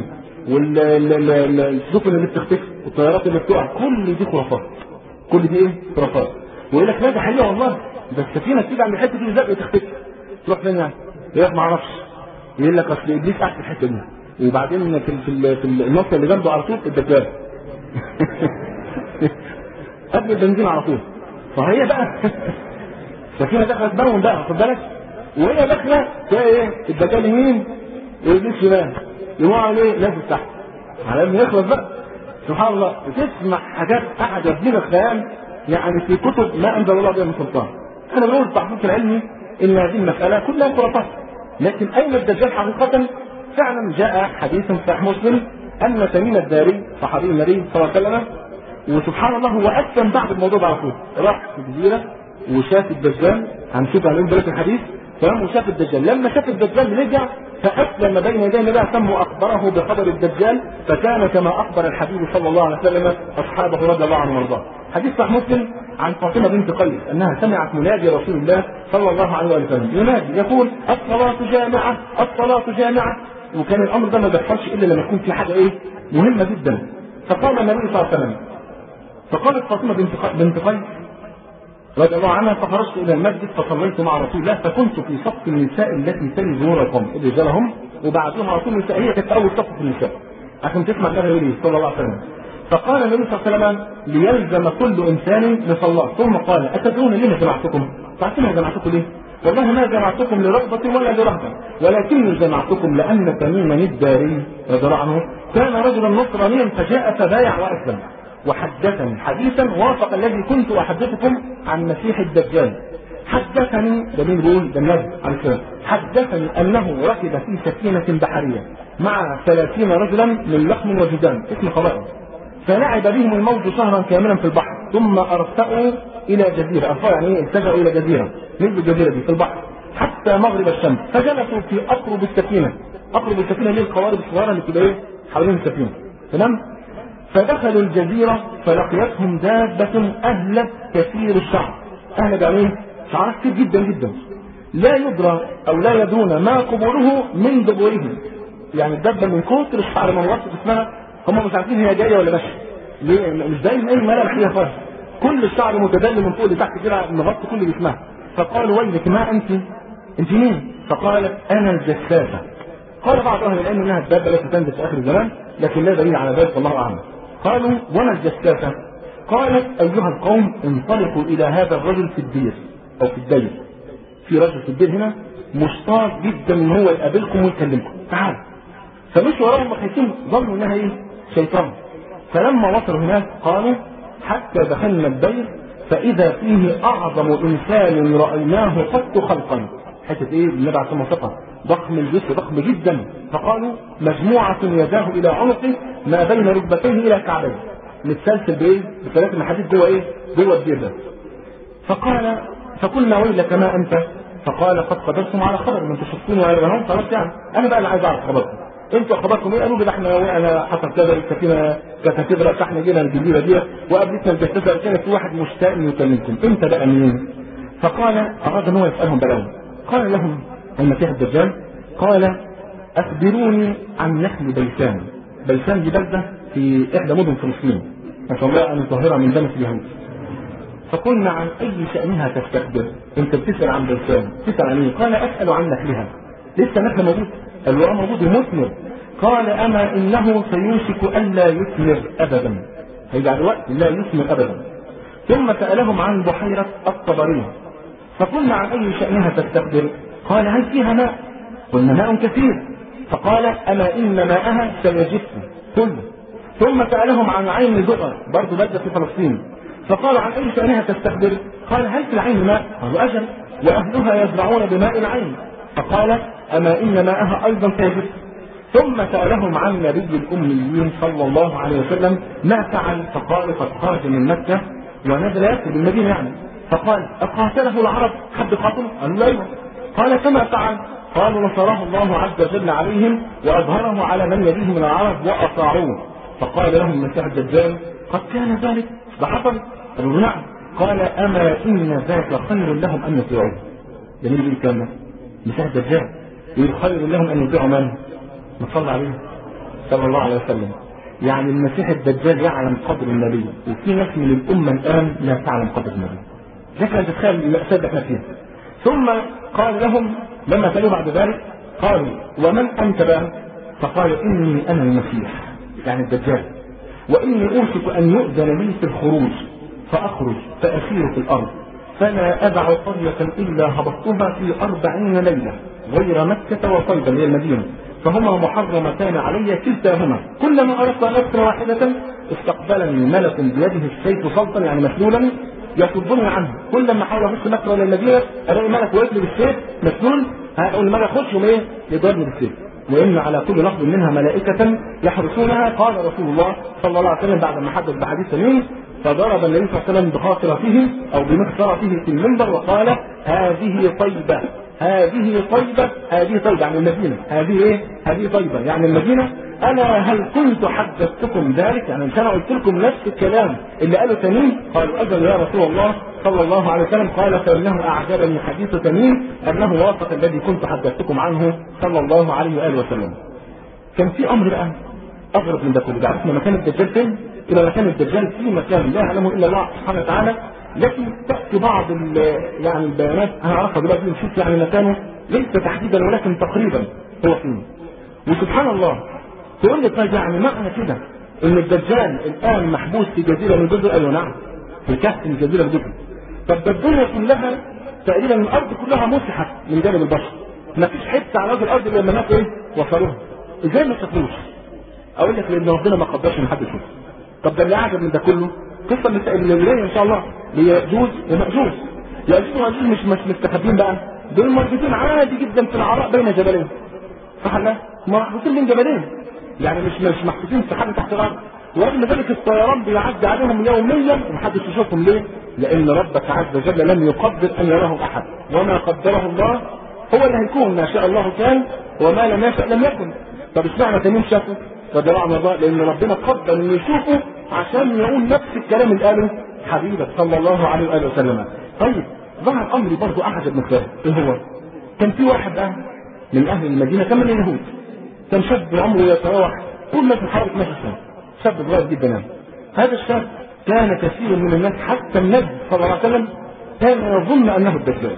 والسفن اللي بتختفي والطيارات اللي بتقع كل دي خرافات كل دي ايه خرافات ويقول لك لا ده حقيقه والله ده السفينه بتيجي عند الحته دي بالذات بتختفي تروح فين يعني؟ يقول لك ما اعرفش يقول لك اصل ابليس قاعد في الحته دي وبعدين في في في النص اللي جنبه على طول الدجال قبل البنزين على طول فهي بقى السفينه دخلت بهم بقى خد بالك وهي داخله تلاقي ايه الدجال يمين وابليس شمال يقوم عليه نازل تحت على انه يخلص بقى سبحان الله بتسمع حاجات احد من الخيال يعني في كتب ما انزل الله بها من سلطان انا بقول التحقيق العلمي ان هذه المساله كلها خرافات لكن اين الدجال حقيقه؟ فعلا جاء حديث في صحيح مسلم ان تميم الداري صحابي النبي صلى الله عليه وسلم وسبحان الله هو اسلم بعد الموضوع ده على طول راح في الجزيره وشاف الدجال هنشوف عليهم بلاد الحديث تمام وشاف الدجال لما شاف الدجال رجع فاسلم بين يدي النبي عليه واخبره بخبر الدجال فكان كما اخبر الحبيب صلى الله عليه وسلم اصحابه رضي الله عنهم وارضاه حديث صحيح مسلم عن فاطمه بنت قيس انها سمعت منادي رسول الله صلى الله عليه وسلم ينادي يقول الصلاه جامعه الصلاه جامعه وكان الامر ده ما بيحصلش الا لما يكون في حاجه ايه مهمه جدا فقام النبي صلى الله عليه وسلم فقالت فاطمه بنت بنت قيس رضي الله عنها فخرجت الى المسجد فصليت مع رسول الله فكنت في صف النساء التي تلي ظهور القوم الرجال هم وبعدهم على طول النساء هي كانت اول صف في النساء عشان تسمع كلام النبي صلى الله عليه وسلم فقال النبي صلى الله عليه وسلم ليلزم كل انسان بصلاه ثم قال اتدرون لما جمعتكم؟ تعرفون جمعتكم ليه؟ والله ما جمعتكم لرغبة ولا لرهبة ولكني جمعتكم لأن تميما الداري رضي الله عنه كان رجلا نصرانيا فجاء فبايع وأسلم وحدثني حديثا وافق الذي كنت احدثكم عن مسيح الدجال حدثني ده مين بيقول ده النبي عليه السلام حدثني انه ركب في سفينه بحريه مع ثلاثين رجلا من لحم وجدان اسم قبائل فلعب بهم الموج شهرا كاملا في البحر ثم ارسأوا الى جزيره ارسأوا يعني ايه اتجهوا الى جزيره نزلوا الجزيره دي في البحر حتى مغرب الشمس فجلسوا في اقرب السفينه اقرب السفينه اللي القوارب الصغيره اللي بتبقى ايه حوالين السفينه تمام فدخلوا الجزيرة فلقيتهم دابة أهلة كثير الشعر أهلة يعني شعرها كثير جدا جدا لا يدرى أو لا يدرون ما قبوله من دبوره يعني الدابة من كثر الشعر من وسط اسمها هم مش عارفين هي جاية ولا ماشية ليه مش دايما أي ملل فيها خالص كل الشعر متدلل من فوق لتحت كده مغطي كل جسمها فقالوا ويلك ما أنت أنت مين؟ فقالت أنا الجساسة قال بعض أهل العلم أنها الدابة التي تنزل في آخر الزمان لكن لا دليل على ذلك والله أعلم قالوا وما الجساسة قالت أيها القوم انطلقوا إلى هذا الرجل في الدير أو في الدير في رجل في الدير هنا مشتاق جدا ان هو يقابلكم ويكلمكم تعالوا فمشوا وراهم خايفين ظنوا انها ايه شيطان فلما وصلوا هناك قالوا حتى دخلنا الدير فاذا فيه اعظم انسان رايناه قط خلقا حته ايه النبي عليه الصلاه ضخم الجسم ضخم جدا فقالوا مجموعة يداه إلى عنقه ما بين ركبتيه إلى كعبيه متسلسل بإيه؟ بثلاث المحاديث جوه إيه؟ جوه الدير ده فقال فقلنا ويلك ما أنت فقال قد قدرتم على خبر من تشكون وعرفهم خلاص يعني أنا بقى اللي عايز أعرف خبركم انتوا اخباركم ايه؟ قالوا لي ده احنا انا حصل كذا السفينه كانت هتغرق فاحنا جينا الجزيره دي وقابلتنا الجساسه كان في واحد مشتاق يكلمكم انت بقى مين؟ فقال اراد ان هو يسالهم بلاهم قال لهم المسيح الدجال قال أخبروني عن نخل بيسان بيسان دي بلدة في إحدى مدن فلسطين نسأل الله أن يطهرها من دنس اليهود فقلنا عن أي شأنها تستكبر أنت بتسأل عن بيسان تسأل عن إيه؟ قال أسأل عن نخلها لسه نخل موجود الورق موجود ومثمر قال أما إنه سيوشك ألا يثمر أبدا هيجعل وقت لا يثمر أبدا ثم سألهم عن بحيرة الطبرية فقلنا عن أي شأنها تستكبر قال هل فيها ماء قلنا ماء كثير فقال أما إن ماءها سيجف كله ثم سألهم عن عين زقر برضه بدأ في فلسطين فقال عن أي شأنها تستخبر قال هل في العين ماء قالوا أجل وأهلها يزرعون بماء العين فقال أما إن ماءها أيضا سيجف ثم سألهم عن نبي الأميين صلى الله عليه وسلم ما فعل فقال قد خرج من مكة ونزل يأتي بالمدينة يعني فقال أقاتله العرب حد قاتله؟ قالوا أيوه قال كما فعل قالوا نصره الله عز وجل عليهم واظهره على من يليه من العرب واطاعوه فقال لهم المسيح الدجال قد كان ذلك ده حصل قالوا نعم قال اما ان ذاك خير لهم ان يطيعوه جميل بيه الكلام المسيح الدجال يقول خير لهم ان يطيعوا من؟ ما صلى عليه صلى الله عليه وسلم يعني المسيح الدجال يعلم قدر النبي وفي ناس من الامه الان لا تعلم قدر النبي لك ان تتخيل المأساة اللي احنا فيها ثم قال لهم لما سألوا بعد ذلك قالوا ومن أنت بقى فقال إني أنا المسيح يعني الدجال وإني أوشك أن يؤذن لي في الخروج فأخرج فأسير في الأرض فلا أدع قرية إلا هبطتها في أربعين ليلة غير مكة وصيدا هي المدينة فهما محرمتان علي كلتاهما كلما أردت أن أسر واحدة استقبلني ملك بيده السيف سلطا يعني مسلولا يصدني عنه كل ما احاول اخش مكه ولا المدينه الاقي ملك واقف لي بالسيف مسنون هقول لما اخش يوم ايه يضربني بالسيف وان على كل لفظ منها ملائكه يحرسونها قال رسول الله صلى الله عليه وسلم بعد ما حدث بحديث سمين فضرب النبي صلى الله عليه وسلم بخاصرته او بمخصرته في المنبر وقال هذه طيبه هذه طيبه هذه طيبه يعني المدينه هذه ايه؟ هذه طيبه يعني المدينه انا هل كنت حدثتكم ذلك؟ يعني مش انا قلت لكم نفس الكلام اللي قاله تميم؟ قالوا اجل يا رسول الله صلى الله عليه وسلم قال فانه اعجبني حديث تميم انه وافق الذي كنت حدثتكم عنه صلى الله عليه واله وسلم. كان في امر بقى اغرب من ده كله، ده عرفنا مكان الدجال فين؟ الى مكان الدجال في مكان لا يعلمه الا الله سبحانه وتعالى لكن تاتي بعض يعني البيانات هنعرفها دلوقتي نشوف يعني مكانه ليس تحديدا ولكن تقريبا هو فين. وسبحان الله تقول لي طيب يعني معنى كده ان الدجال الان محبوس في جزيره من جزر ايوه نعم في كهف من جزيره من جزر طب ده الدنيا كلها تقريبا الارض كلها مسحت من جانب البشر ما فيش حته على وجه الارض الا لما الناس ايه وصلوها ازاي ما شافوش اقول لك لان ربنا ما قدرش ان حد يشوف طب ده اللي اعجب من ده كله قصه اللي جايه ان شاء الله ليأجوج ومأجوج يأجوج ومأجوج مش مش مستخبين بقى دول مربوطين عادي جدا في العراء بين جبلين صح لا محطوطين بين جبلين يعني مش مش محطوطين في حاجه تحت الارض ورغم ذلك الطيران بيعدي عليهم يوميا ومحدش يشوفهم ليه؟ لان ربك عز وجل لم يقدر ان يراه احد وما قدره الله هو اللي هيكون ما شاء الله كان وما لم يشاء لم يكن طب اشمعنى تميم شافه؟ فدرعنا الله لان ربنا قدر انه يشوفه عشان يقول نفس الكلام اللي قاله حبيبك صلى الله عليه واله وسلم طيب ظهر امر برضه اعجب من ذلك ايه هو؟ كان في واحد بقى من اهل المدينه كان من اليهود كان شاب عمره يتراوح طول ما في الحرب 12 سنه شاب صغير جدا يعني هذا الشاب كان كثير من الناس حتى النبي صلى الله عليه وسلم كان يظن انه الدجال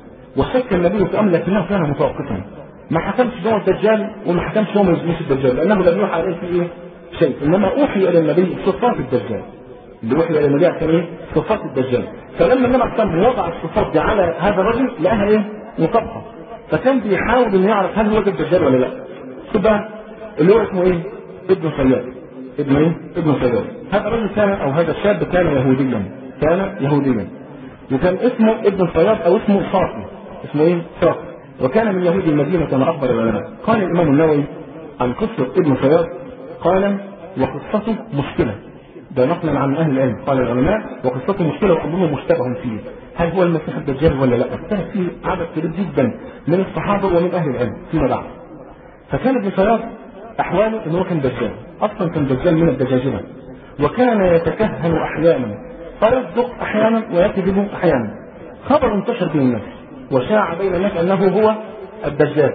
وشك النبي في امر لكنه كان متوقفا ما حكمش هو الدجال وما حكمش هو مش الدجال لانه لم يوحى عليه في ايه شيء انما اوحي الى النبي صفات الدجال اللي وحي الى النبي كان ايه صفات الدجال فلما النبي عليه الصلاه وضع الصفات دي على هذا الرجل لقاها ايه مطابقه فكان بيحاول انه يعرف هل هو الدجال ولا لا شوف بقى اللي هو اسمه ايه ابن صياد ابن ايه ابن صياد هذا الرجل كان او هذا الشاب كان يهوديا كان يهوديا وكان اسمه ابن صياد او اسمه صافي اسمه ايه صافي وكان من يهود المدينه كما اخبر العلماء قال الامام النووي عن قصه ابن صياد قال وقصته مشكله ده نقلا عن اهل العلم قال العلماء وقصته مشكله وامره مشتبه فيه هل هو المسيح الدجال ولا لا؟ اختلف فيه عدد كبير جدا من الصحابه ومن اهل العلم فيما بعد. فكان ابن سياف احواله ان هو كان دجال، اصلا كان دجال من الدجاجله. وكان يتكهن احيانا فيصدق احيانا ويكذب احيانا. خبر انتشر بين الناس وشاع بين الناس انه هو الدجال.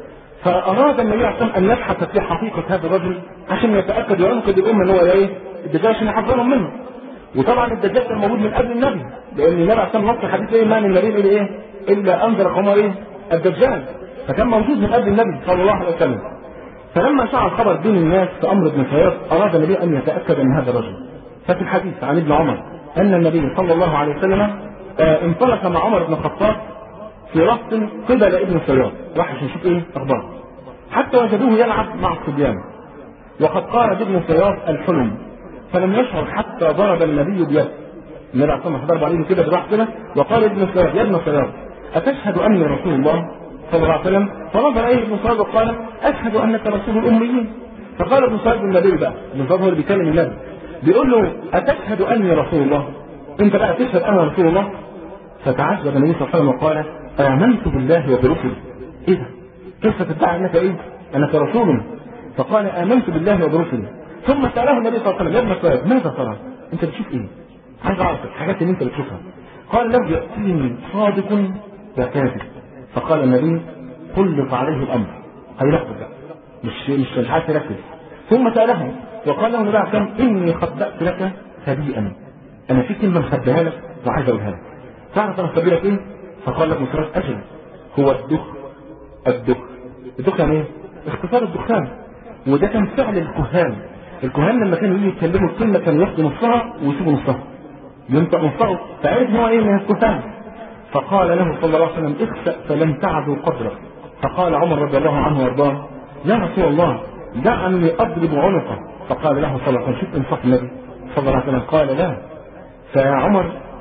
فاراد النبي عليه الصلاه ان يبحث في حقيقه هذا الرجل عشان يتاكد وينقذ الامه ان هو ايه؟ الدجال عشان يحذرهم منه. وطبعا الدجال كان موجود من قبل النبي لان النبي عشان نص الحديث ايه ما من نبي الا ايه الا انذر قومه ايه الدجال فكان موجود من قبل النبي صلى الله عليه وسلم فلما شاع الخبر بين الناس في امر ابن خياط اراد النبي ان يتاكد من هذا الرجل ففي الحديث عن ابن عمر ان النبي صلى الله عليه وسلم آه انطلق مع عمر بن الخطاب في رفض قبل ابن خياط راح عشان يشوف ايه اخباره حتى وجدوه يلعب مع الصبيان وقد قال ابن خياط الحلم فلم يشعر حتى ضرب النبي بيده النبي عليه الصلاه ضرب عليه كده براح كده وقال ابن سياد يا ابن سياد اتشهد اني رسول الله صلى الله عليه وسلم فنظر اليه ابن سياد وقال اشهد انك رسول الاميين فقال ابن سياد للنبي بقى ابن سياد هو اللي بيكلم النبي بيقول له اتشهد اني رسول الله انت بقى تشهد انا رسول الله فتعجب النبي صلى الله عليه وسلم وقال امنت بالله وبرسله ايه ده؟ كيف تدعي انك ايه؟ انك رسول فقال امنت بالله وبرسله ثم سأله النبي صلى الله عليه وسلم يا ابن الصياد ماذا ترى؟ أنت بتشوف إيه؟ عايز أعرف الحاجات اللي أنت بتشوفها. قال له يأتيني صادق وكاذب. فقال النبي خلق عليه الأمر. هيركز بقى. مش مش مش عارف يركز. ثم سأله وقال له النبي عليه الصلاة إني خبأت لك خبيئا. أنا في كلمة مخبيها لك وعايز أقولها لك. تعرف أنا مخبي لك إيه؟ فقال لك مسرات أجل هو الدخ الدخ الدخ يعني إيه؟ اختصار الدخان وده كان فعل الكهان الكهان لما كانوا يجوا يتكلموا الكلمه كانوا ياخدوا نصها ويسيبوا نصها ينطق نصه فعرف هو ايه من الكهان فقال له صلى الله عليه وسلم اخسأ فلم تعدوا قدرك فقال عمر رضي الله عنه وارضاه يا رسول الله دعني اضرب عنقه فقال له صلى الله عليه وسلم شوف انصاف النبي صلى الله عليه وسلم قال لا فيا عمر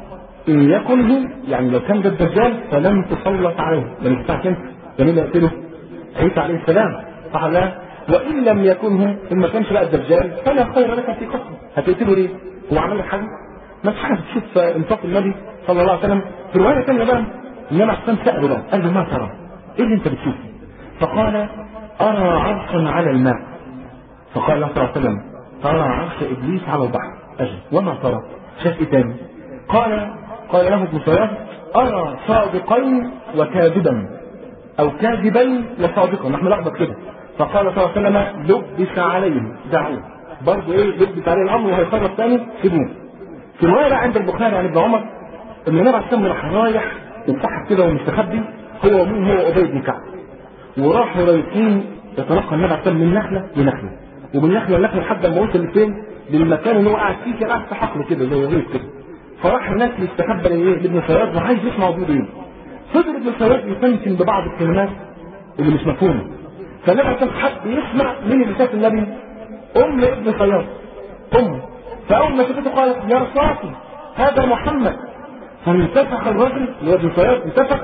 ان يكن هو يعني لو كان ده الدجال فلن تسلط عليه لم يستعك انت جميل يقتله عيسى عليه السلام صح ولا لا؟ وان لم يكن هو ان ما كانش بقى الدجال فلا خير لك في قتله هتقتله ليه؟ هو عمل لك حاجه؟ ما فيش حاجه تشوف انفاق النبي صلى الله عليه وسلم في روايه ثانيه بقى انما احسن ساله بقى قال له ما ترى؟ ايه اللي انت بتشوفه؟ فقال ارى عرشا على الماء فقال له صلى الله عليه وسلم ترى عرش ابليس على البحر اجل وما ترى؟ شاف ايه تاني؟ قال قال له ابن سياف ارى صادقين وكاذبا او كاذبين وصادقا نحن لخبط كده فقال صلى الله عليه وسلم لبس عليهم دعوه برضه ايه لبس عليه الامر وهيصرف ثاني سيبوه في روايه عند البخاري عن ابن عمر ان النبي عليه الصلاه راح رايح واتسحب كده ومستخبي هو ومين هو ابي بن كعب وراحوا رايحين يتلقى النبي عليه الصلاه من نخله لنخله ومن نخله لنخله لحد ما وصل لفين؟ للمكان اللي هو قاعد فيه كان قاعد في حقل كده زي غيط كده فراح هناك يستخبى لايه؟ لابن سياد وعايز يسمع بيقول ايه فضل ابن سياد يتمكن ببعض الكلمات اللي مش مفهومه فالنبي عليه الصلاه حد يسمع مين اللي شاف النبي؟ ام ابن سياد ام فاول ما شافته قالت يا رسول هذا محمد فانتفخ الرجل اللي هو ابن سياد انتفخ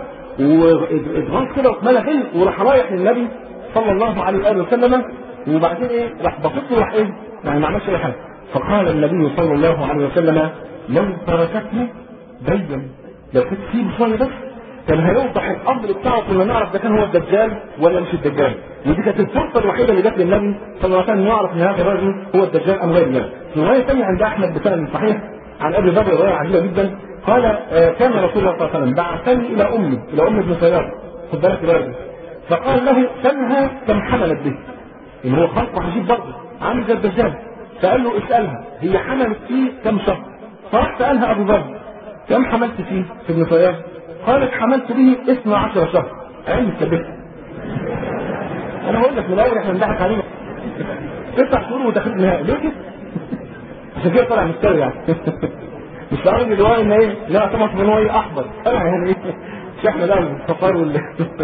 واتغاظ كده واتملى غل وراح رايح للنبي صلى الله عليه واله وسلم وبعدين ايه راح بصيت له راح ايه يعني ما عملش اي حاجه فقال النبي صلى الله عليه وسلم لو تركته بين لو كنت فيه شويه بس كان هيوضح الامر بتاعه كنا نعرف ده كان هو الدجال ولا مش الدجال ودي كانت الفرصه الوحيده اللي جت للنبي صلى الله عليه وسلم يعرف ان هذا الرجل هو الدجال ام غير ذلك. في روايه ثانيه عند احمد بسند صحيح عن ابي ذر روايه عجيبه جدا قال آه كان رسول الله صلى الله عليه وسلم بعثني الى امي الى ام ابن سيار خد بالك الراجل فقال له سلها كم حملت به ان هو خلق عجيب برضه عامل زي الدجال فقال له اسالها هي حملت فيه كم شهر فراح سالها ابو ذر كم حملت فيه في ابن سيار قالت حملت به 12 شهر عين الكبير انا هقول لك من الاول احنا بنضحك علينا تسع شهور ودخلت النهائي ليه كده؟ عشان كده طلع مستوي يعني مش عارف اللي هو ان ايه لا طبعا ان هو ايه احمر طلع يعني ايه مش احنا لا الفقار وال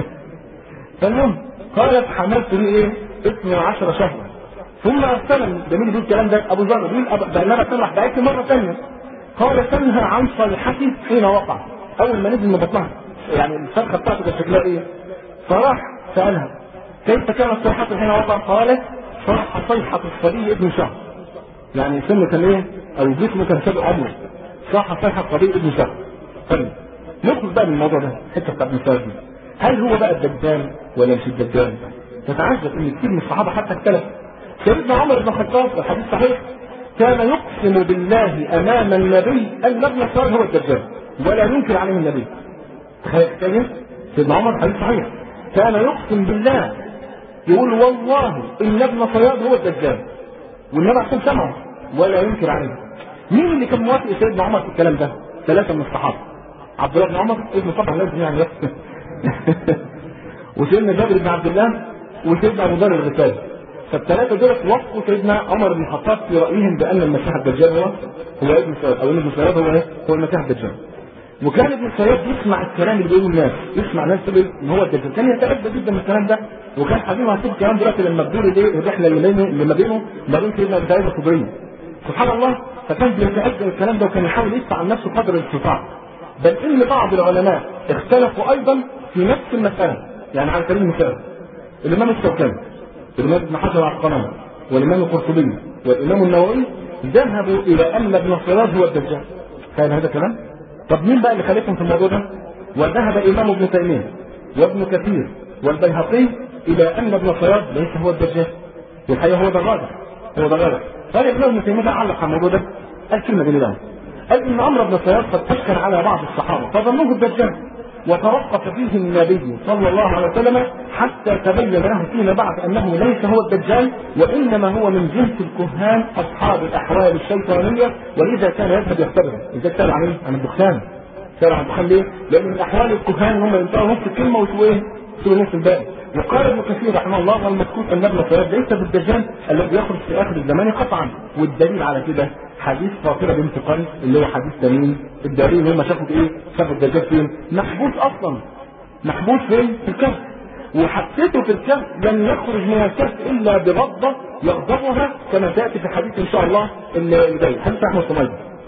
فالمهم قالت حملت به ايه 12 شهرا ثم ارسلني ده مين بيقول الكلام ده ابو ذر بيقول ده النبي صلى الله عليه مره ثانيه قال تنهى عن صيحتي حين وقع اول ما نزل من بطنها يعني الفرخه بتاعته كانت شكلها ايه فراح سالها كيف كانت صيحته حين وقع قالت صاح صيحه الصبي ابن شهر يعني سنه كان ايه او جسمه كان سابق عمره صاح صيحه الصبي ابن شهر طيب نخرج بقى من الموضوع ده الحته بتاعت ابن دي هل هو بقى الدجال ولا مش الدجال؟ تتعجب ان كثير من الصحابه حتى اختلفوا سيدنا عمر بن الخطاب الحديث صحيح كان يقسم بالله امام النبي ان ابن صالح هو الدجال ولا ينكر عليه النبي تخيل سيدنا عمر حديث صحيح كان يقسم بالله يقول والله ان ابن صياد هو الدجال والنبي عشان سمعه ولا ينكر عليه مين اللي كان موافق سيدنا عمر في الكلام ده؟ ثلاثه من الصحابه عبد الله بن عمر ابن طبعا لازم يعني وسيدنا جابر بن عبد الله وسيدنا ابو ذر الغفاري فالثلاثه دول وافقوا سيدنا عمر بن الخطاب في رايهم بان المسيح الدجال هو هو ابن سياد او ان ابن سياد هو ايه؟ هو المسيح الدجال وكان ابن سياد يسمع الكلام اللي بيقوله الناس يسمع الناس تقول ان هو الدجال كان يتأدى جدا من الكلام ده وكان حبيبه هتشوف الكلام دلوقتي لما بتدور الايه الرحله اللي بينه اللي ما بينه ما بين سيدنا ابو سعيد الخدري سبحان الله فكان بيتأدى الكلام ده وكان يحاول يدفع عن نفسه قدر الاستطاعه بل ان بعض العلماء اختلفوا ايضا في نفس المساله يعني على سبيل المثال الامام الشوكاني الامام ابن حجر العسقلاني والامام القرطبي والامام النووي ذهبوا الى ان ابن صياد هو الدجال كان هذا كلام طب مين بقى اللي خالفهم في الموضوع ده وذهب الامام ابن تيميه وابن كثير والبيهقي الى ان ابن صياد ليس هو الدجال والحقيقه هو ده الراجح هو ده الراجح قال الامام ابن تيميه علق على الموضوع ده قال كلمه جميله قال ان عمرو بن صياد قد اشكل على بعض الصحابه فظنوه الدجال وتوقف فيه النبي صلى الله عليه وسلم حتى تبين له فيما بعد انه ليس هو الدجال وانما هو من جنس الكهان اصحاب الاحوال الشيطانيه ولذا كان يذهب يختبرهم ازاي سال عن ايه؟ عن الدخان سال عن الدخان ليه؟ لان من احوال الكهان هم ينطقوا نص الكلمه ويسووا ايه؟ يسووا نص الباقي وقال ابن كثير رحمه الله والمذكور ان ابن صياد ليس بالدجال الذي يخرج في اخر الزمان قطعا والدليل على كده حديث فاطمه بنت قيس اللي هو حديث تميم الدليل ان هم شافوا ايه؟ شافوا الدجال فين؟ محبوس اصلا محبوس فين؟ في الكهف وحطيته في الكهف لن يخرج من الكهف الا بغضه يغضبها كما تاتي في حديث ان شاء الله اللي جاي حديث احمد صميد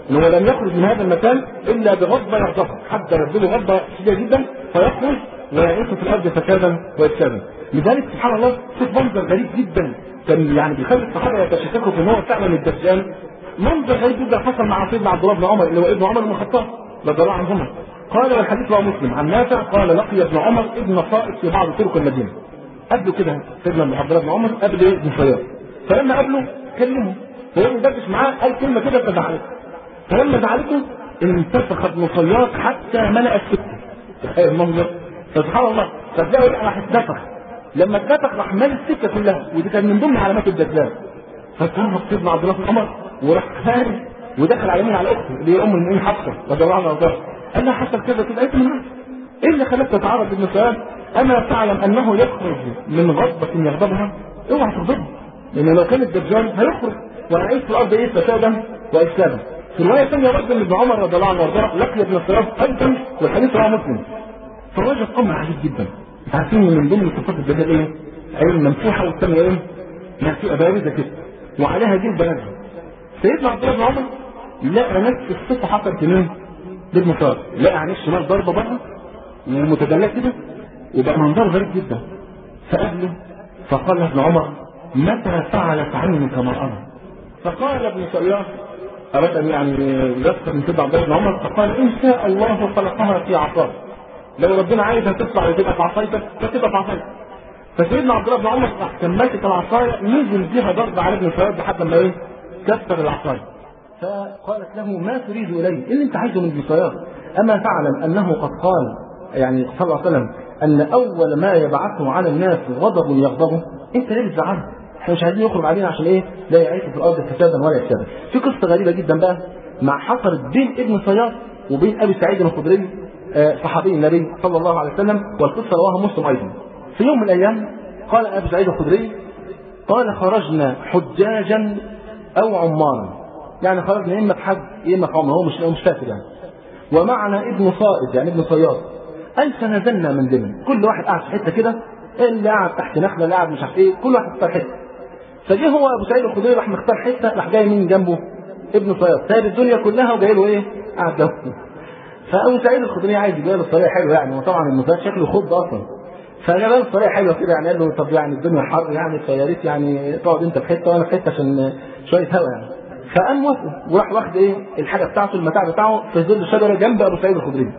ان هو لم يخرج من هذا المكان الا بغضبه يغضبها حتى يبدو غضبه شديده جدا فيخرج ويعيش في الارض فسادا وافسادا لذلك سبحان الله شوف منظر غريب جدا كان يعني بيخلي الصحابه يتشككوا في ان هو فعلا الدجال منظر غريب جدا حصل مع سيدنا عبد الله بن عمر اللي هو ابن عمر بن الخطاب رضي الله عنهما قال والحديث رواه مسلم عن نافع قال لقي ابن عمر ابن صائد في بعض طرق المدينه قبله كده سيدنا عبد الله بن عمر قبل ايه ابن صياد فلما قابله كلمه وهو بيدردش معاه قال كلمه كده فزعلته فلما زعلته انتفخ ابن صياد حتى ملأ السكه تخيل المنظر فسبحان الله فتلاقوا راح اتنفخ لما اتنفخ راح مال السكه كلها ودي كان من ضمن علامات الدجال فاتنفخ سيدنا عبد الله بن عمر وراح خارج ودخل على يمين على اخته اللي هي ام المؤمنين حفصه رضي الله عنها وارضاها قال لها حصل كذا كده قالت له ايه اللي خلاك تتعرض لابن صياد اما تعلم انه يخرج من غضبه يغضبها اوعى تغضبه لان لو كان الدجال هيخرج ويعيش في الارض ايه فسادا وافسادا في روايه ثانيه برضه ان ابن عمر رضي الله عنه وارضاه لقي ابن الصياد ايضا والحديث رواه مسلم فالراجل امر عجيب جدا عارفين من ضمن صفات الدجال ايه؟ عين منفوحه والثانيه ايه؟ مرفوعه بارزه كده وعليها جيل بلدها سيدنا عبد الله بن عمر لقى نفس الصفه حصلت لمين؟ لابن صياد لقى عينيه الشمال ضربه بره ومتدليه كده وبقى منظر غريب جدا فقابله فقال له ابن عمر متى فعلت عينك ما ارى؟ فقال ابن صياد أراد أن يعني يذكر من سيدنا عبد الله بن عمر فقال إن شاء الله خلقها في عصاه لو ربنا عايزها تطلع وتبقى في عصايتك فتبقى في عصايتك فسيدنا عبد الله بن عمر راح كان ماسك العصايه نزل بيها ضرب على ابن سواد لحد ما ايه كسر العصايه فقالت له ما تريد اليه؟ ايه اللي انت عايزه من ابن سواد؟ اما تعلم انه قد قال يعني صلى الله عليه وسلم ان اول ما يبعثه على الناس غضب يغضبه انت ليه بتزعله؟ احنا مش عايزين يخرج علينا عشان ايه؟ لا يعيش في الارض فسادا ولا يفسادا. في قصه غريبه جدا بقى مع حصلت بين ابن صياد وبين ابي سعيد الخدري صحابي النبي صلى الله عليه وسلم والقصه رواها مسلم ايضا. في يوم من الايام قال ابو سعيد الخدري قال خرجنا حجاجا او عمارا يعني خرجنا اما في حج اما في عمره هو مش هو مش فاكر يعني ومعنا ابن صائد يعني ابن صياد قال فنزلنا منزلا كل واحد قاعد في حته كده اللي قاعد تحت نخله اللي قاعد مش عارف ايه كل واحد اختار حته فجه هو ابو سعيد الخدري راح مختار حته راح جاي مين جنبه ابن صياد سايب الدنيا كلها وجاي له ايه قاعد جنبه فابو سعيد الخدري عايز يجي له الطريقه حلوه يعني وطبعا ابن صياد شكله خض اصلا فجاب له طريقه حلوه كده يعني قال له طب يعني الدنيا حر يعني فيا ريت يعني تقعد انت في حته وانا في حته عشان شويه هوا يعني فقام وافق وراح واخد ايه الحاجه بتاعته المتاع بتاعه في ظل شجره جنب ابو سعيد الخدري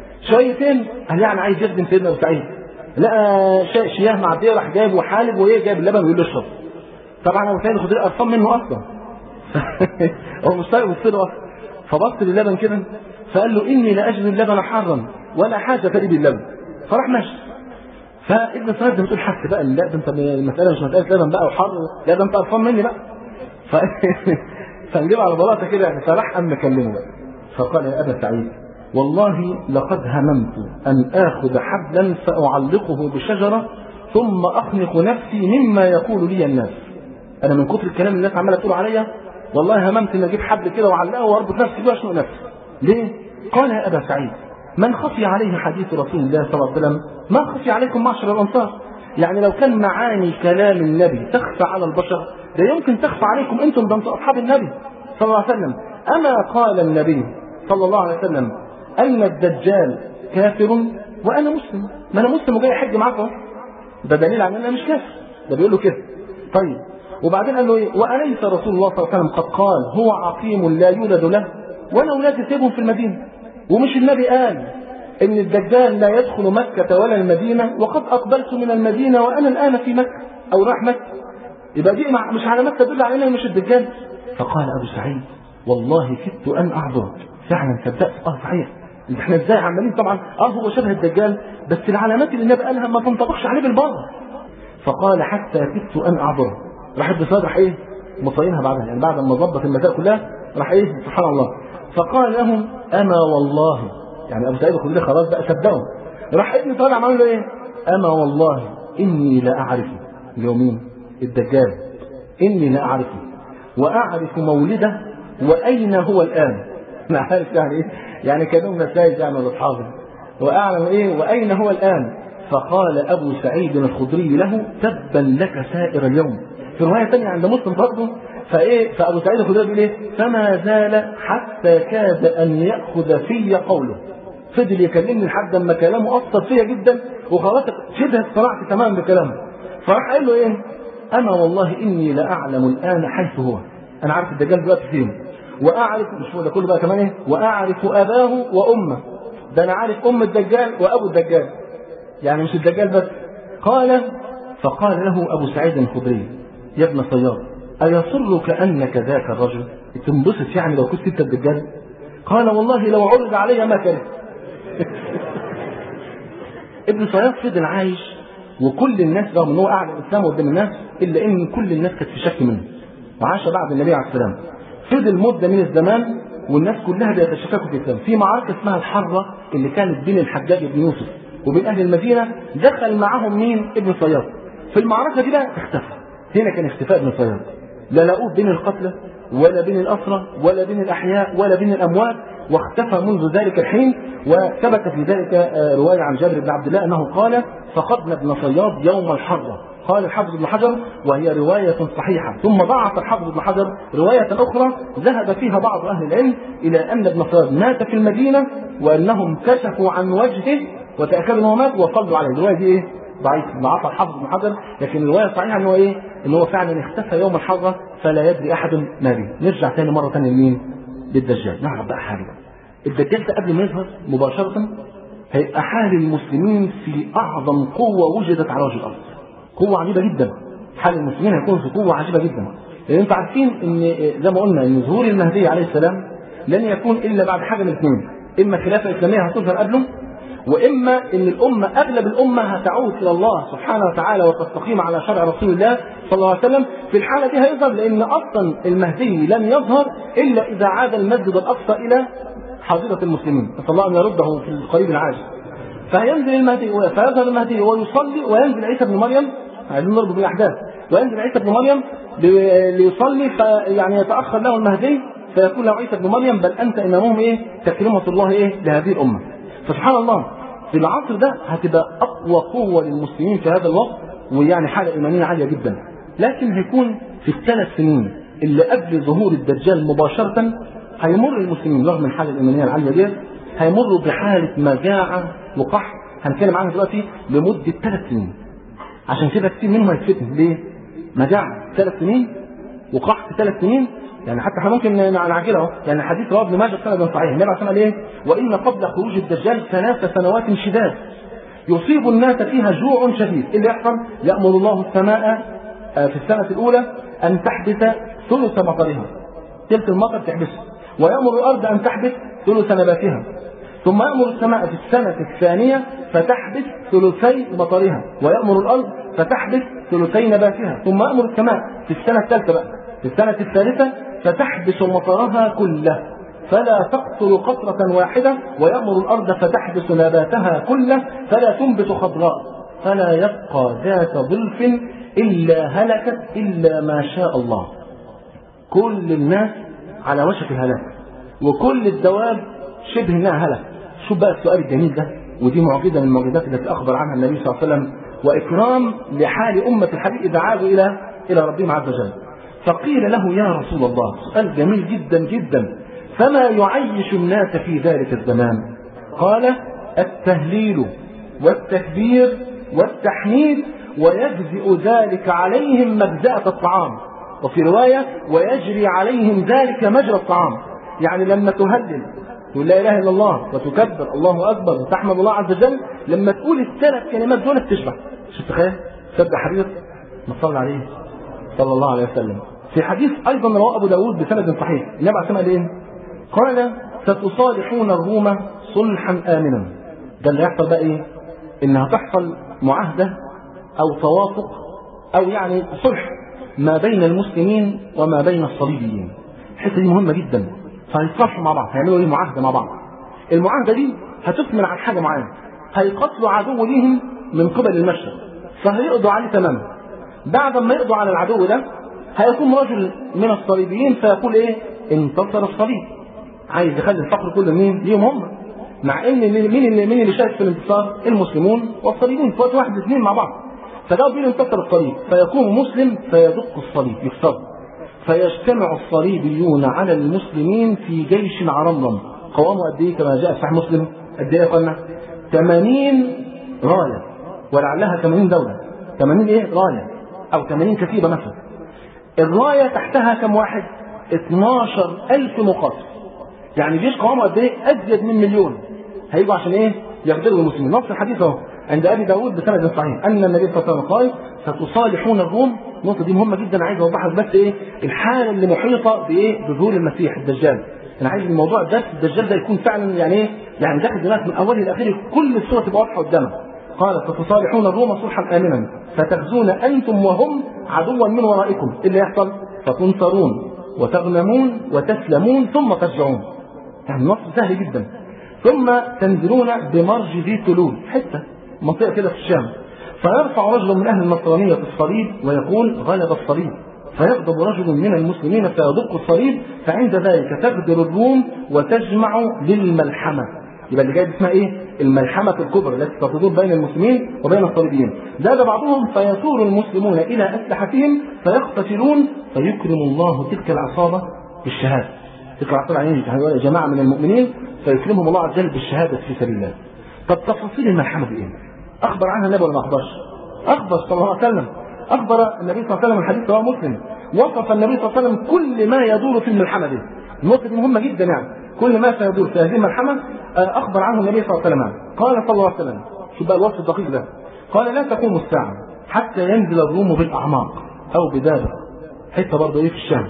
شويتين قال يعني عايز يخدم سيدنا ابو سعيد لقى شياه معديه راح جايب وحالب وايه جايب اللبن ويقول له اشرب طبعا ابو سعيد الخدري قرفان منه اصلا هو مش طايق يبص له اصلا فبص للبن كده فقال له اني لاجد اللبن حارا ولا حاجه لي باللبن فراح ماشي فابن سعيد بتقول حس بقى لا ده انت المساله مش مساله لبن بقى وحر لا ده انت قرفان مني بقى ف... فنجيب على بلاطه كده يعني فراح قام مكلمه بقى فقال يا ابا سعيد والله لقد هممت ان اخذ حبلا فاعلقه بشجره ثم اخنق نفسي مما يقول لي الناس انا من كثر الكلام اللي الناس عماله تقول عليا والله هممت ان اجيب حبل كده واعلقه واربط نفسي بيه واشنق نفسي ليه؟ قال يا ابا سعيد من خفي عليه حديث رسول الله صلى الله عليه وسلم ما خفي عليكم معشر الانصار يعني لو كان معاني كلام النبي تخفى على البشر ده يمكن تخفى عليكم انتم ده انتم اصحاب النبي صلى الله عليه وسلم اما قال النبي صلى الله عليه وسلم ان الدجال كافر وانا مسلم ما انا مسلم وجاي احج معاكم ده دليل على ان انا مش كافر ده بيقول له كده طيب وبعدين قال له ايه واليس رسول الله صلى الله عليه وسلم قد قال هو عقيم لا يولد له وانا اولادي سيبهم في المدينه ومش النبي قال ان الدجال لا يدخل مكة ولا المدينة وقد اقبلت من المدينة وانا الان في مكة او راح مكة يبقى دي مش علامات تدل على انه مش الدجال فقال ابو سعيد والله كدت ان اعذرك فعلا صدقت اه صحيح احنا ازاي عمالين طبعا اه هو شبه الدجال بس العلامات اللي النبي قالها ما تنطبقش عليه بالبر فقال حتى كدت ان اعذره راح ابن سعيد راح ايه مصينها بعدها يعني بعد ما ظبط المسائل كلها راح ايه سبحان الله فقال لهم اما والله يعني ابو سعيد الخدري خلاص بقى صدقهم راح ابن طالع عمل له ايه اما والله اني لاعرفه اليومين الدجال اني لاعرفه واعرف مولده واين هو الان انا عارف يعني ايه يعني كانهم نتائج يعني ولا اصحابه واعلم ايه واين هو الان فقال ابو سعيد الخدري له تبا لك سائر اليوم في روايه ثانيه عند مسلم برضه فايه فابو سعيد الخدري بيقول ايه فما زال حتى كاد ان ياخذ في قوله فضل يكلمني لحد اما كلامه اثر فيا جدا وخلاص شبه اقتنعت تماما بكلامه فراح قال له ايه انا والله اني لاعلم الان حيث هو انا عارف الدجال دلوقتي فين واعرف مش هو ده كله بقى كمان ايه واعرف اباه وامه ده انا عارف ام الدجال وابو الدجال يعني مش الدجال بس قال فقال له ابو سعيد الخدري يا ابن صياد ايسرك انك ذاك الرجل تنبسط يعني لو كنت انت الدجال قال والله لو عرض علي ما كره ابن صياد فضل عايش وكل الناس رغم ان هو اعلن الاسلام قدام الناس الا ان كل الناس كانت في شك منه وعاش بعد النبي عليه السلام فضل مده من الزمان والناس كلها بيتشككوا في الاسلام في معركه اسمها الحره اللي كانت بين الحجاج بن يوسف وبين اهل المدينه دخل معاهم مين ابن صياد في المعركه دي بقى اختفى هنا كان اختفاء ابن صياد لا لقوه بين القتلى ولا بين الاسرى ولا بين الاحياء ولا بين الاموات واختفى منذ ذلك الحين وثبت في ذلك روايه عن جابر بن عبد الله انه قال فقدنا ابن صياد يوم الحره قال الحافظ ابن حجر وهي رواية صحيحة ثم ضعف الحافظ ابن حجر رواية أخرى ذهب فيها بعض أهل العلم إلى أن ابن صياد مات في المدينة وأنهم كشفوا عن وجهه وتأكدوا أنه مات وصلوا عليه الرواية دي إيه؟ ضعيف ضعف الحافظ ابن حجر لكن الرواية الصحيحة أنه إيه؟ أنه هو فعلا اختفى يوم الحرة فلا يدري أحد ما به نرجع تاني مرة ثانية لمين؟ للدجال نعرف بقى حاجة بقى الدجال ده قبل ما يظهر مباشرة هيبقى حال المسلمين في أعظم قوة وجدت على وجه الأرض قوة عجيبة جدا حال المسلمين هيكون في قوة عجيبة جدا لأن أنتم عارفين إن زي ما قلنا إن ظهور المهدي عليه السلام لن يكون إلا بعد حاجة من اثنين إما خلافة إسلامية هتظهر قبله وإما إن الأمة أغلب الأمة هتعود إلى الله سبحانه وتعالى وتستقيم على شرع رسول الله صلى الله عليه وسلم في الحالة دي هيظهر لأن أصلا المهدي لن يظهر إلا إذا عاد المسجد الأقصى إلى حظيرة المسلمين نسأل الله أن يرده في القريب العاجل فينزل المهدي فيظهر المهدي ويصلي وينزل عيسى بن مريم عايزين نربط بالاحداث وينزل عيسى بن مريم ليصلي فيعني يتاخر له المهدي فيقول له عيسى بن مريم بل انت امامهم ايه تكريمه الله ايه لهذه الامه فسبحان الله في العصر ده هتبقى اقوى قوه للمسلمين في هذا الوقت ويعني حاله ايمانيه عاليه جدا لكن هيكون في الثلاث سنين اللي قبل ظهور الدجال مباشره هيمر المسلمين رغم الحاله الايمانيه العاليه ديت هيمروا بحاله مجاعه وقحط هنتكلم عنها دلوقتي لمده ثلاث سنين عشان كده كتير منهم هيتفتن ليه؟ مجاعة ثلاث سنين وقحط ثلاث سنين يعني حتى احنا ممكن نعجلها اهو يعني حديث رواه ابن ماجه سند صحيح النبي عليه الصلاه ايه؟ وان قبل خروج الدجال ثلاث سنوات شداد يصيب الناس فيها جوع شديد ايه اللي يحصل؟ يامر الله السماء في السنه الاولى ان تحبس ثلث مطرها ثلث المطر تحبسه ويامر الارض ان تحبس ثلث نباتها ثم يأمر السماء في السنة الثانية فتحبس ثلثي مطرها ويأمر الأرض فتحبس ثلثي نباتها ثم يأمر السماء في السنة الثالثة بقى في السنة الثالثة فتحبس مطرها كله فلا تقتل قطرة واحدة ويأمر الأرض فتحبس نباتها كله فلا تنبت خضراء فلا يبقى ذات ظلف إلا هلكت إلا ما شاء الله كل الناس على وشك الهلاك وكل الدواب شبه انها هلك شوف بقى السؤال الجميل ده ودي معجزه من المعجزات التي اخبر عنها النبي صلى الله عليه وسلم واكرام لحال امه الحبيب اذا عادوا الى الى ربهم عز وجل فقيل له يا رسول الله سؤال جميل جدا جدا فما يعيش الناس في ذلك الزمان قال التهليل والتكبير والتحميد ويجزئ ذلك عليهم مجزأة الطعام وفي رواية ويجري عليهم ذلك مجرى الطعام يعني لما تهلل تقول لا اله الا الله وتكبر الله اكبر وتحمد الله عز وجل لما تقول الثلاث كلمات دول تشبع شوف تخيل صدق حبيبك ما صلى عليه صلى الله عليه وسلم في حديث ايضا رواه ابو داود بسند صحيح النبي عليه الصلاه ايه؟ قال ستصالحون الروم صلحا امنا ده اللي هيحصل بقى ايه؟ ان هتحصل معاهده او توافق او يعني صلح ما بين المسلمين وما بين الصليبيين الحته دي مهمه جدا فهيتصالحوا مع بعض هيعملوا ايه معاهده مع بعض المعاهده دي هتثمن عن حاجه معينه هيقتلوا عدو ليهم من قبل المشرق فهيقضوا عليه تماما بعد ما يقضوا على العدو ده هيكون رجل من الصليبيين فيقول ايه انتصر الصليب عايز يخلي الفقر كله مين ليهم هم مع ان مين اللي مين اللي شارك في الانتصار المسلمون والصليبيين في وقت واحد الاثنين مع بعض فده بيقول انتصر الصليب فيقوم مسلم فيدق الصليب يكسره فيجتمع الصليبيون على المسلمين في جيش عرمرم قوامه قد ايه كما جاء في صحيح مسلم قد ايه يا اخوانا 80 رايه ولعلها 80 دوله 80 ايه رايه او 80 كتيبه مثلا الرايه تحتها كم واحد 12000 مقاتل يعني جيش قوامه قد ايه ازيد من مليون هيجوا عشان ايه يغدروا المسلمين نص الحديث اهو عند ابي داود بسند صحيح ان النبي صلى الله عليه وسلم قال ستصالحون الروم النقطه دي مهمه جدا عايز اوضحها بس ايه الحاله اللي محيطه بايه بظهور المسيح الدجال انا عايز الموضوع ده الدجال ده يكون فعلا يعني ايه يعني داخل دماغك من اوله لاخره كل الصوره تبقى واضحه قدامك قال ستصالحون الروم صلحا امنا فتغزون انتم وهم عدوا من ورائكم إيه اللي يحصل فتنصرون وتغنمون وتسلمون ثم ترجعون يعني النص سهل جدا ثم تنزلون بمرج ذي تلول حته منطقه كده في الشام فيرفع رجل من اهل النصرانيه الصليب ويقول غلب الصليب فيغضب رجل من المسلمين فيدق الصليب فعند ذلك تغدر الروم وتجمع للملحمه يبقى اللي جاي اسمها ايه؟ الملحمه الكبرى التي ستدور بين المسلمين وبين الصليبيين. زاد بعضهم فيثور المسلمون الى اسلحتهم فيقتتلون فيكرم الله تلك العصابه بالشهاده. تلك العصابه يعني جماعه من المؤمنين فيكرمهم الله عز وجل بالشهاده في سبيل الله. طب تفاصيل الملحمه دي ايه؟ اخبر عنها النبي ولا ما اخبرش؟ اخبر صلى الله عليه وسلم. اخبر النبي صلى الله عليه وسلم الحديث رواه مسلم وصف النبي صلى الله عليه وسلم كل ما يدور في الملحمه دي. النقطه دي مهمه جدا يعني. كل ما سيدور في هذه الملحمة أخبر عنه النبي صلى الله عليه وسلم قال صلى الله عليه وسلم شوف بقى الوصف الدقيق ده قال لا تقوم الساعة حتى ينزل الروم بالأعماق أو بدابة حتة برضه إيه في الشام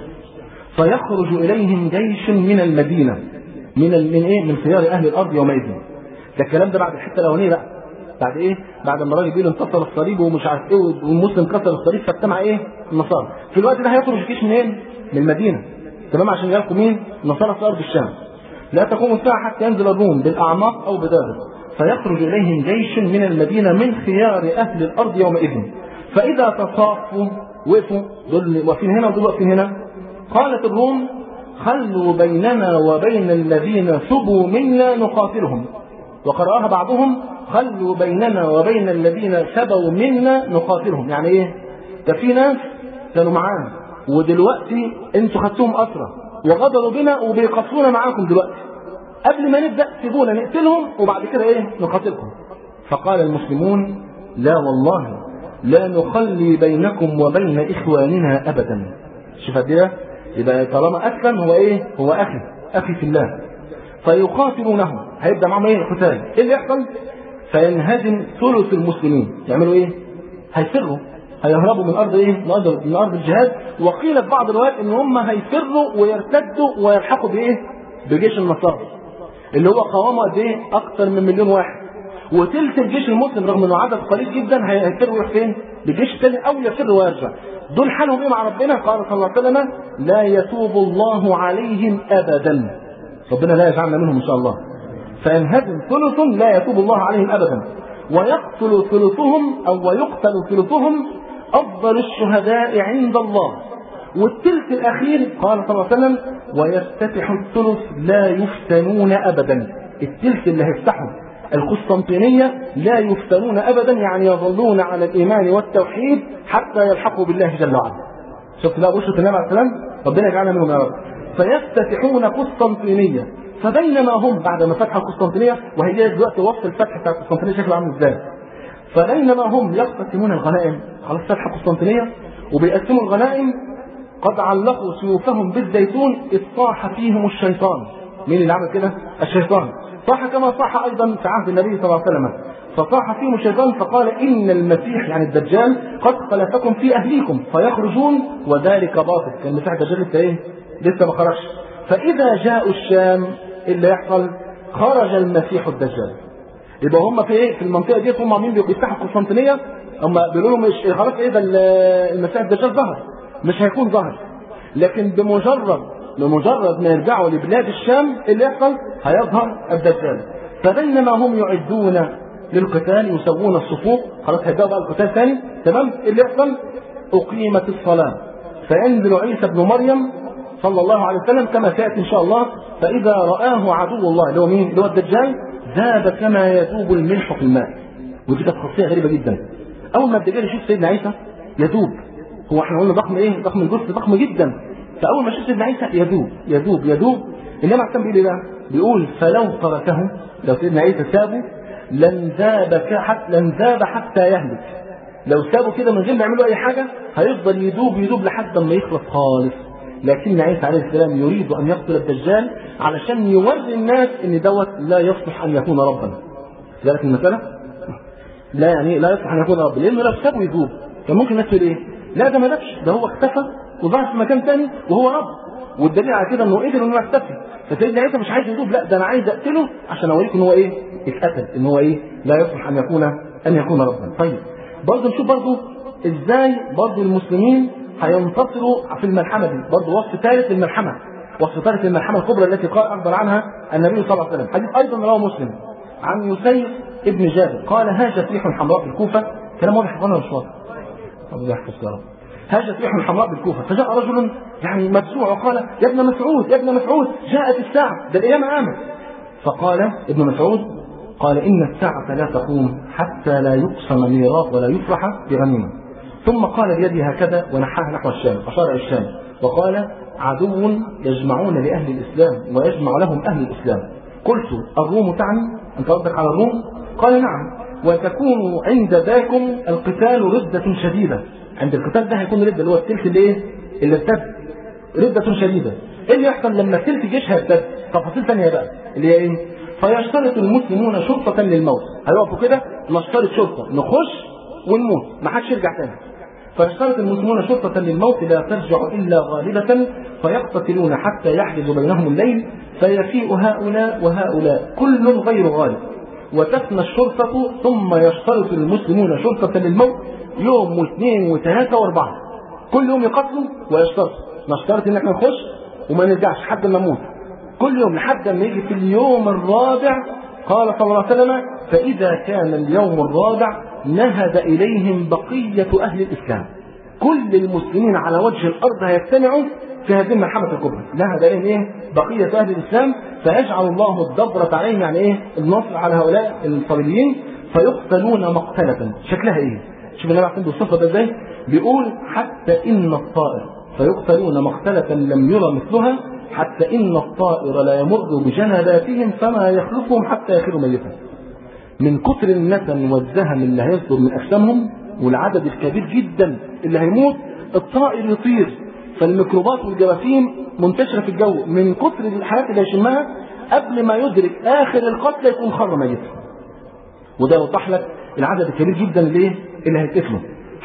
فيخرج إليهم جيش من المدينة من من إيه من خيار أهل الأرض يومئذ ده الكلام ده بعد الحتة الأولانية بقى بعد ايه؟ بعد ما الراجل بيقول انتصر الصليب ومش عارف ايه والمسلم كسر الصليب فاجتمع ايه؟ النصارى. في الوقت ده هيخرج جيش منين؟ من المدينه. تمام عشان يلقوا مين؟ النصارى في ارض الشام. لا تقوم الساعة حتى ينزل الروم بالأعماق أو بدابة فيخرج إليهم جيش من المدينة من خيار أهل الأرض يومئذ فإذا تصافوا وقفوا دول واقفين هنا ودول واقفين هنا قالت الروم خلوا بيننا وبين الذين سبوا منا نقاتلهم وقرأها بعضهم خلوا بيننا وبين الذين سبوا منا نقاتلهم يعني ايه ده في ناس كانوا معانا ودلوقتي انتوا خدتوهم اسرى وغدروا بنا وبيقتلونا معاكم دلوقتي قبل ما نبدا سيبونا نقتلهم وبعد كده ايه نقاتلكم فقال المسلمون لا والله لا نخلي بينكم وبين اخواننا ابدا شوف دي يبقى طالما اسلم هو ايه هو اخي اخي في الله فيقاتلونه هيبدا معاهم ايه القتال ايه اللي يحصل فينهزم ثلث المسلمين يعملوا ايه هيفروا هيهربوا من ارض ايه؟ من ارض من ارض الجهاد وقيل في بعض الروايات ان هم هيفروا ويرتدوا ويلحقوا بايه؟ بجيش النصارى. اللي هو قوامه قد ايه؟ اكثر من مليون واحد. وثلث الجيش المسلم رغم انه عدد قليل جدا هيفر يروح فين؟ بالجيش الثاني او يفر ويرجع. دول حالهم ايه مع ربنا؟ قال صلى الله عليه وسلم: لا يتوب الله عليهم ابدا. ربنا لا يجعلنا منهم ان شاء الله. فينهزم ثلث لا يتوب الله عليهم ابدا. ويقتل ثلثهم او ويقتل ثلثهم افضل الشهداء عند الله والثلث الاخير قال صلى الله عليه وسلم ويفتتح الثلث لا يفتنون ابدا الثلث اللي هيفتحوا القسطنطينيه لا يفتنون ابدا يعني يظلون على الايمان والتوحيد حتى يلحقوا بالله جل وعلا شفت بقى بشرة النبي عليه السلام ربنا يجعلنا منهم يا رب فيفتتحون قسطنطينيه فبينما هم بعد ما فتحوا القسطنطينيه وهي دلوقتي وصف الفتح بتاع القسطنطينيه شكله عامل ازاي فبينما هم يقتسمون الغنائم خلاص فتح قسطنطينية وبيقسموا الغنائم قد علقوا سيوفهم بالزيتون إذ صاح فيهم الشيطان مين اللي عمل كده؟ الشيطان صاح كما صاح أيضا في عهد النبي صلى الله عليه وسلم فصاح فيهم الشيطان فقال إن المسيح يعني الدجال قد خلفكم في أهليكم فيخرجون وذلك باطل كان المسيح الدجال لسه إيه؟ لسه ما خرجش فإذا جاءوا الشام اللي يحصل خرج المسيح الدجال يبقى هم في ايه في المنطقه دي هم عاملين بيفتحوا القسطنطينيه هم بيقولوا لهم مش خلاص ايه ده المسيح الدجال ظهر مش هيكون ظهر لكن بمجرد بمجرد ما يرجعوا لبلاد الشام اللي يحصل هيظهر الدجال فبينما هم يعدون للقتال يسوون الصفوف خلاص هيبداوا بقى القتال ثاني تمام اللي يحصل اقيمت الصلاه فينزل عيسى ابن مريم صلى الله عليه وسلم كما سياتي ان شاء الله فاذا راه عدو الله اللي هو مين؟ اللي هو الدجال ذاب كما يذوب الملح في الماء ودي كانت خاصيه غريبه جدا اول ما الدجال يشوف سيدنا عيسى يذوب هو احنا قلنا ضخم ايه ضخم الجثه ضخم جدا فاول ما شفت سيدنا عيسى يذوب يذوب يذوب انما كان بيقول ايه بقى؟ بيقول فلو تركه لو سيدنا عيسى سابه لن ذاب حتى لن ذاب حتى يهلك لو سابه كده من غير ما يعملوا اي حاجه هيفضل يدوب يدوب لحد ما يخلص خالص لكن عيسى عليه السلام يريد ان يقتل الدجال علشان يوري الناس ان دوت لا يصلح ان يكون ربا ذلك المساله لا يعني لا يصلح ان يكون ربا لانه لو سابه يدوب كان ممكن الناس تقول ايه لا ده ما دابش ده هو اختفى وظهر في مكان ثاني وهو رب والدليل على كده انه قدر انه يختفي فسيدنا عيسى مش عايز يدوب لا ده انا عايز اقتله عشان اوريك ان هو ايه اتقتل ان هو ايه لا يصلح ان يكون ان يكون ربا طيب برضه نشوف برضه ازاي برضه المسلمين هينتصروا في الملحمه دي برضه وصف ثالث للملحمه وصف ثالث للملحمه الكبرى التي قال اخبر عنها النبي صلى الله عليه وسلم حديث ايضا رواه مسلم عن يسير ابن جابر قال هاجت ريح حمراء في الكوفه كلام واضح ولا مش واضح؟ الله يحفظ يا رب هاجت ريح حمراء بالكوفة فجاء رجل يعني مفزوع وقال يا ابن مسعود يا ابن مسعود جاءت الساعة ده الأيام عامة فقال ابن مسعود قال إن الساعة لا تقوم حتى لا يقسم ميراث ولا يفرح بغنيمة ثم قال بيده هكذا ونحاها نحو الشام أشار إلى الشام وقال عدو يجمعون لأهل الإسلام ويجمع لهم أهل الإسلام قلت الروم تعني أنت قصدك على الروم قال نعم وتكون عند ذاكم القتال ردة شديدة عند القتال ده هيكون ردة اللي هو التلك اللي ايه؟ اللي ارتد ردة شديدة ايه اللي يحصل لما تلك جيش هيرتد تفاصيل ثانية بقى اللي هي ايه فيشترط المسلمون شرطة للموت هيقفوا كده نشترط شرطة نخش ونموت ما حدش يرجع تاني فيشترط المسلمون شرطة للموت لا ترجع إلا غالبة فيقتتلون حتى يحجز بينهم الليل فيفيء هؤلاء وهؤلاء كل غير غالب وتفنى الشرطة ثم يشترط المسلمون شرطة للموت يوم واثنين وثلاثة واربعة كل يوم يقتلوا ويشترط نشترط ان احنا نخش وما نرجعش حتى ما نموت كل يوم لحد ما يجي في اليوم الرابع قال صلى الله عليه وسلم فإذا كان اليوم الرابع نهد إليهم بقية أهل الإسلام كل المسلمين على وجه الأرض هيجتمعوا في هذه الملحمة الكبرى نهد إليهم إيه بقية أهل الإسلام فيجعل الله الدبرة عليهم يعني إيه النصر على هؤلاء الصليبيين فيقتلون مقتلة شكلها إيه شوف النبي عنده الصفة ده ازاي بيقول حتى إن الطائر فيقتلون مقتلة لم يرى مثلها حتى إن الطائر لا يمر بجنباتهم فما يخلفهم حتى يخروا ميتا من كتر النتن والزهم اللي هيصدر من أجسامهم والعدد الكبير جدا اللي هيموت الطائر يطير فالميكروبات والجراثيم منتشرة في الجو من كتر الحاجات اللي هيشمها قبل ما يدرك آخر القتل يكون خر ميتا وده يوضح لك العدد الكبير جدا اللي اللي هيتقتلوا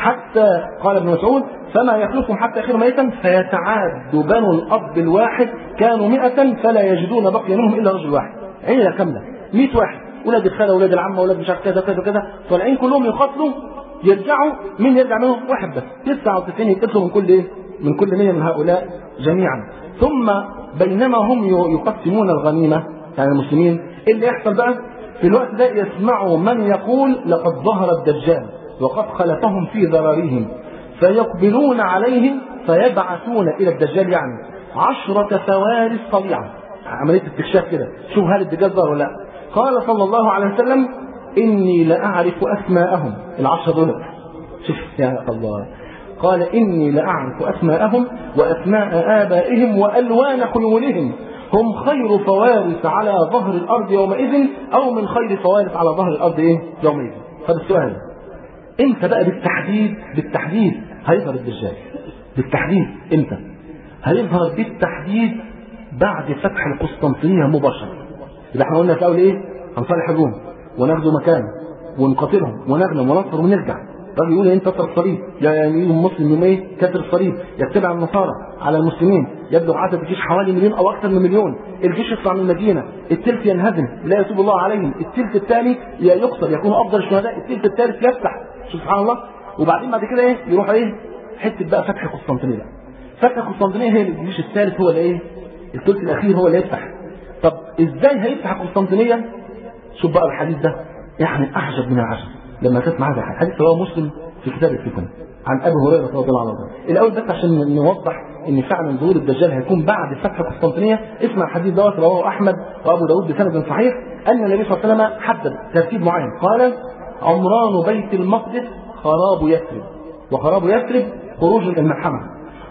حتى قال ابن مسعود فما يخلفهم حتى يخيروا ميتا فيتعاد بنو الاب الواحد كانوا مئة فلا يجدون بقي منهم الا رجل واحد عيله كامله 100 واحد ولاد الخاله ولاد العمه ولاد مش عارف كذا كذا كذا طالعين كلهم يقاتلوا يرجعوا مين يرجع منهم واحد بس 99 يتقتلوا من كل ايه من كل 100 من هؤلاء جميعا ثم بينما هم يقسمون الغنيمه يعني المسلمين ايه اللي يحصل بقى في الوقت ده يسمعوا من يقول لقد ظهر الدجال وقد خلفهم في ذراريهم فيقبلون عليهم فيبعثون الى الدجال يعني عشرة فوارس طبيعة عملية استكشاف كده شوف هل الدجال ظهر ولا لا قال صلى الله عليه وسلم إني لأعرف أسماءهم العشرة دول شوف يا الله قال إني لأعرف أسماءهم وأسماء آبائهم وألوان خيولهم هم خير فوارس على ظهر الأرض يومئذ أو من خير فوارس على ظهر الأرض إيه يومئذ هذا السؤال امتى بقى بالتحديد بالتحديد هيظهر الدجال بالتحديد امتى هيظهر بالتحديد بعد فتح القسطنطينية مباشرة يبقى احنا قلنا في الاول ايه هنصالح الروم وناخدوا مكان ونقاتلهم ونغنم وننصر ونرجع الراجل يقول انتصر الصليب يعني يوم مسلم يوم ايه كسر الصليب يتبع النصارى على المسلمين يبلغ عدد الجيش حوالي مليون او اكثر من مليون الجيش يطلع من المدينه الثلث ينهزم لا يتوب الله عليهم الثلث الثاني يقتل يكون افضل الشهداء الثلث الثالث يفتح سبحان الله وبعدين بعد كده ايه يروح ايه حته بقى فتح قسطنطينيه فتح قسطنطينيه هي الجيش الثالث هو اللي ايه الثلث الاخير هو اللي يفتح طب ازاي هيفتح قسطنطينيه شوف بقى الحديث ده يعني اعجب من العجب لما كانت معاه حديث رواه مسلم في كتاب الفتن عن ابي هريره رضي الله عنه الاول بس عشان نوضح ان فعلا ظهور الدجال هيكون بعد فتح قسطنطينيه اسمع الحديث دوت رواه احمد وابو داود بسند صحيح ان النبي صلى الله عليه وسلم حدد ترتيب معين قال عمران بيت المقدس خراب يثرب وخراب يثرب خروج الملحمه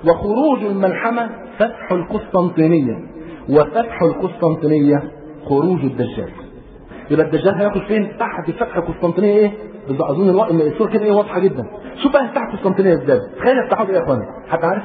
وخروج الملحمة فتح القسطنطينية وفتح القسطنطينية خروج الدجال يبقى الدجال هياخد فين؟ تحت فتح القسطنطينية ايه؟ بالظبط اظن الوقت الصوره كده ايه واضحه جدا شوف بقى تحت القسطنطينيه ازاي تخيل يفتحوا ايه يا اخوانا حد عارف؟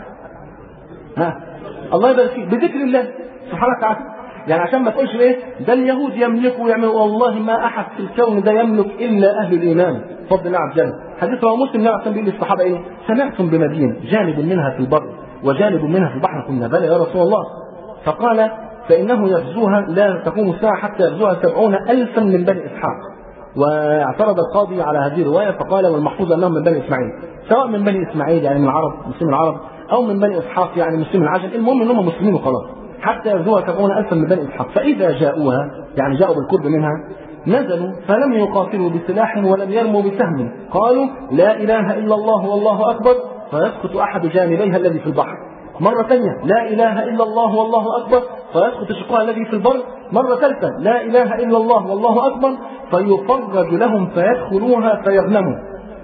ها الله يبارك فيك بذكر الله سبحانه وتعالى يعني عشان ما تقولش ايه ده اليهود يملكوا ويعملوا والله ما احد في الكون ده يملك الا اهل الايمان بفضل الله عز وجل حديث رواه مسلم النبي عليه بيقول للصحابه ايه سمعتم بمدينه جانب منها في البر وجانب منها في البحر قلنا بلى يا رسول الله فقال فانه يغزوها لا تقوم الساعه حتى يغزوها سبعون الفا من بني اسحاق واعترض القاضي على هذه الروايه فقال والمحفوظ انهم من بني اسماعيل سواء من بني اسماعيل يعني من العرب مسلمين العرب او من بني اسحاق يعني مسلمين العجم المهم انهم مسلمين وخلاص حتى يغزوها سبعون الفا من بني اسحاق فاذا جاءوها يعني جاءوا بالقرب منها نزلوا فلم يقاتلوا بسلاح ولم يرموا بسهم قالوا لا اله الا الله والله اكبر فيسقط احد جانبيها الذي في البحر مرة ثانية لا إله إلا الله والله أكبر فيسقط شقها الذي في البر مرة ثالثة لا إله إلا الله والله أكبر فيفرج لهم فيدخلوها فيغنموا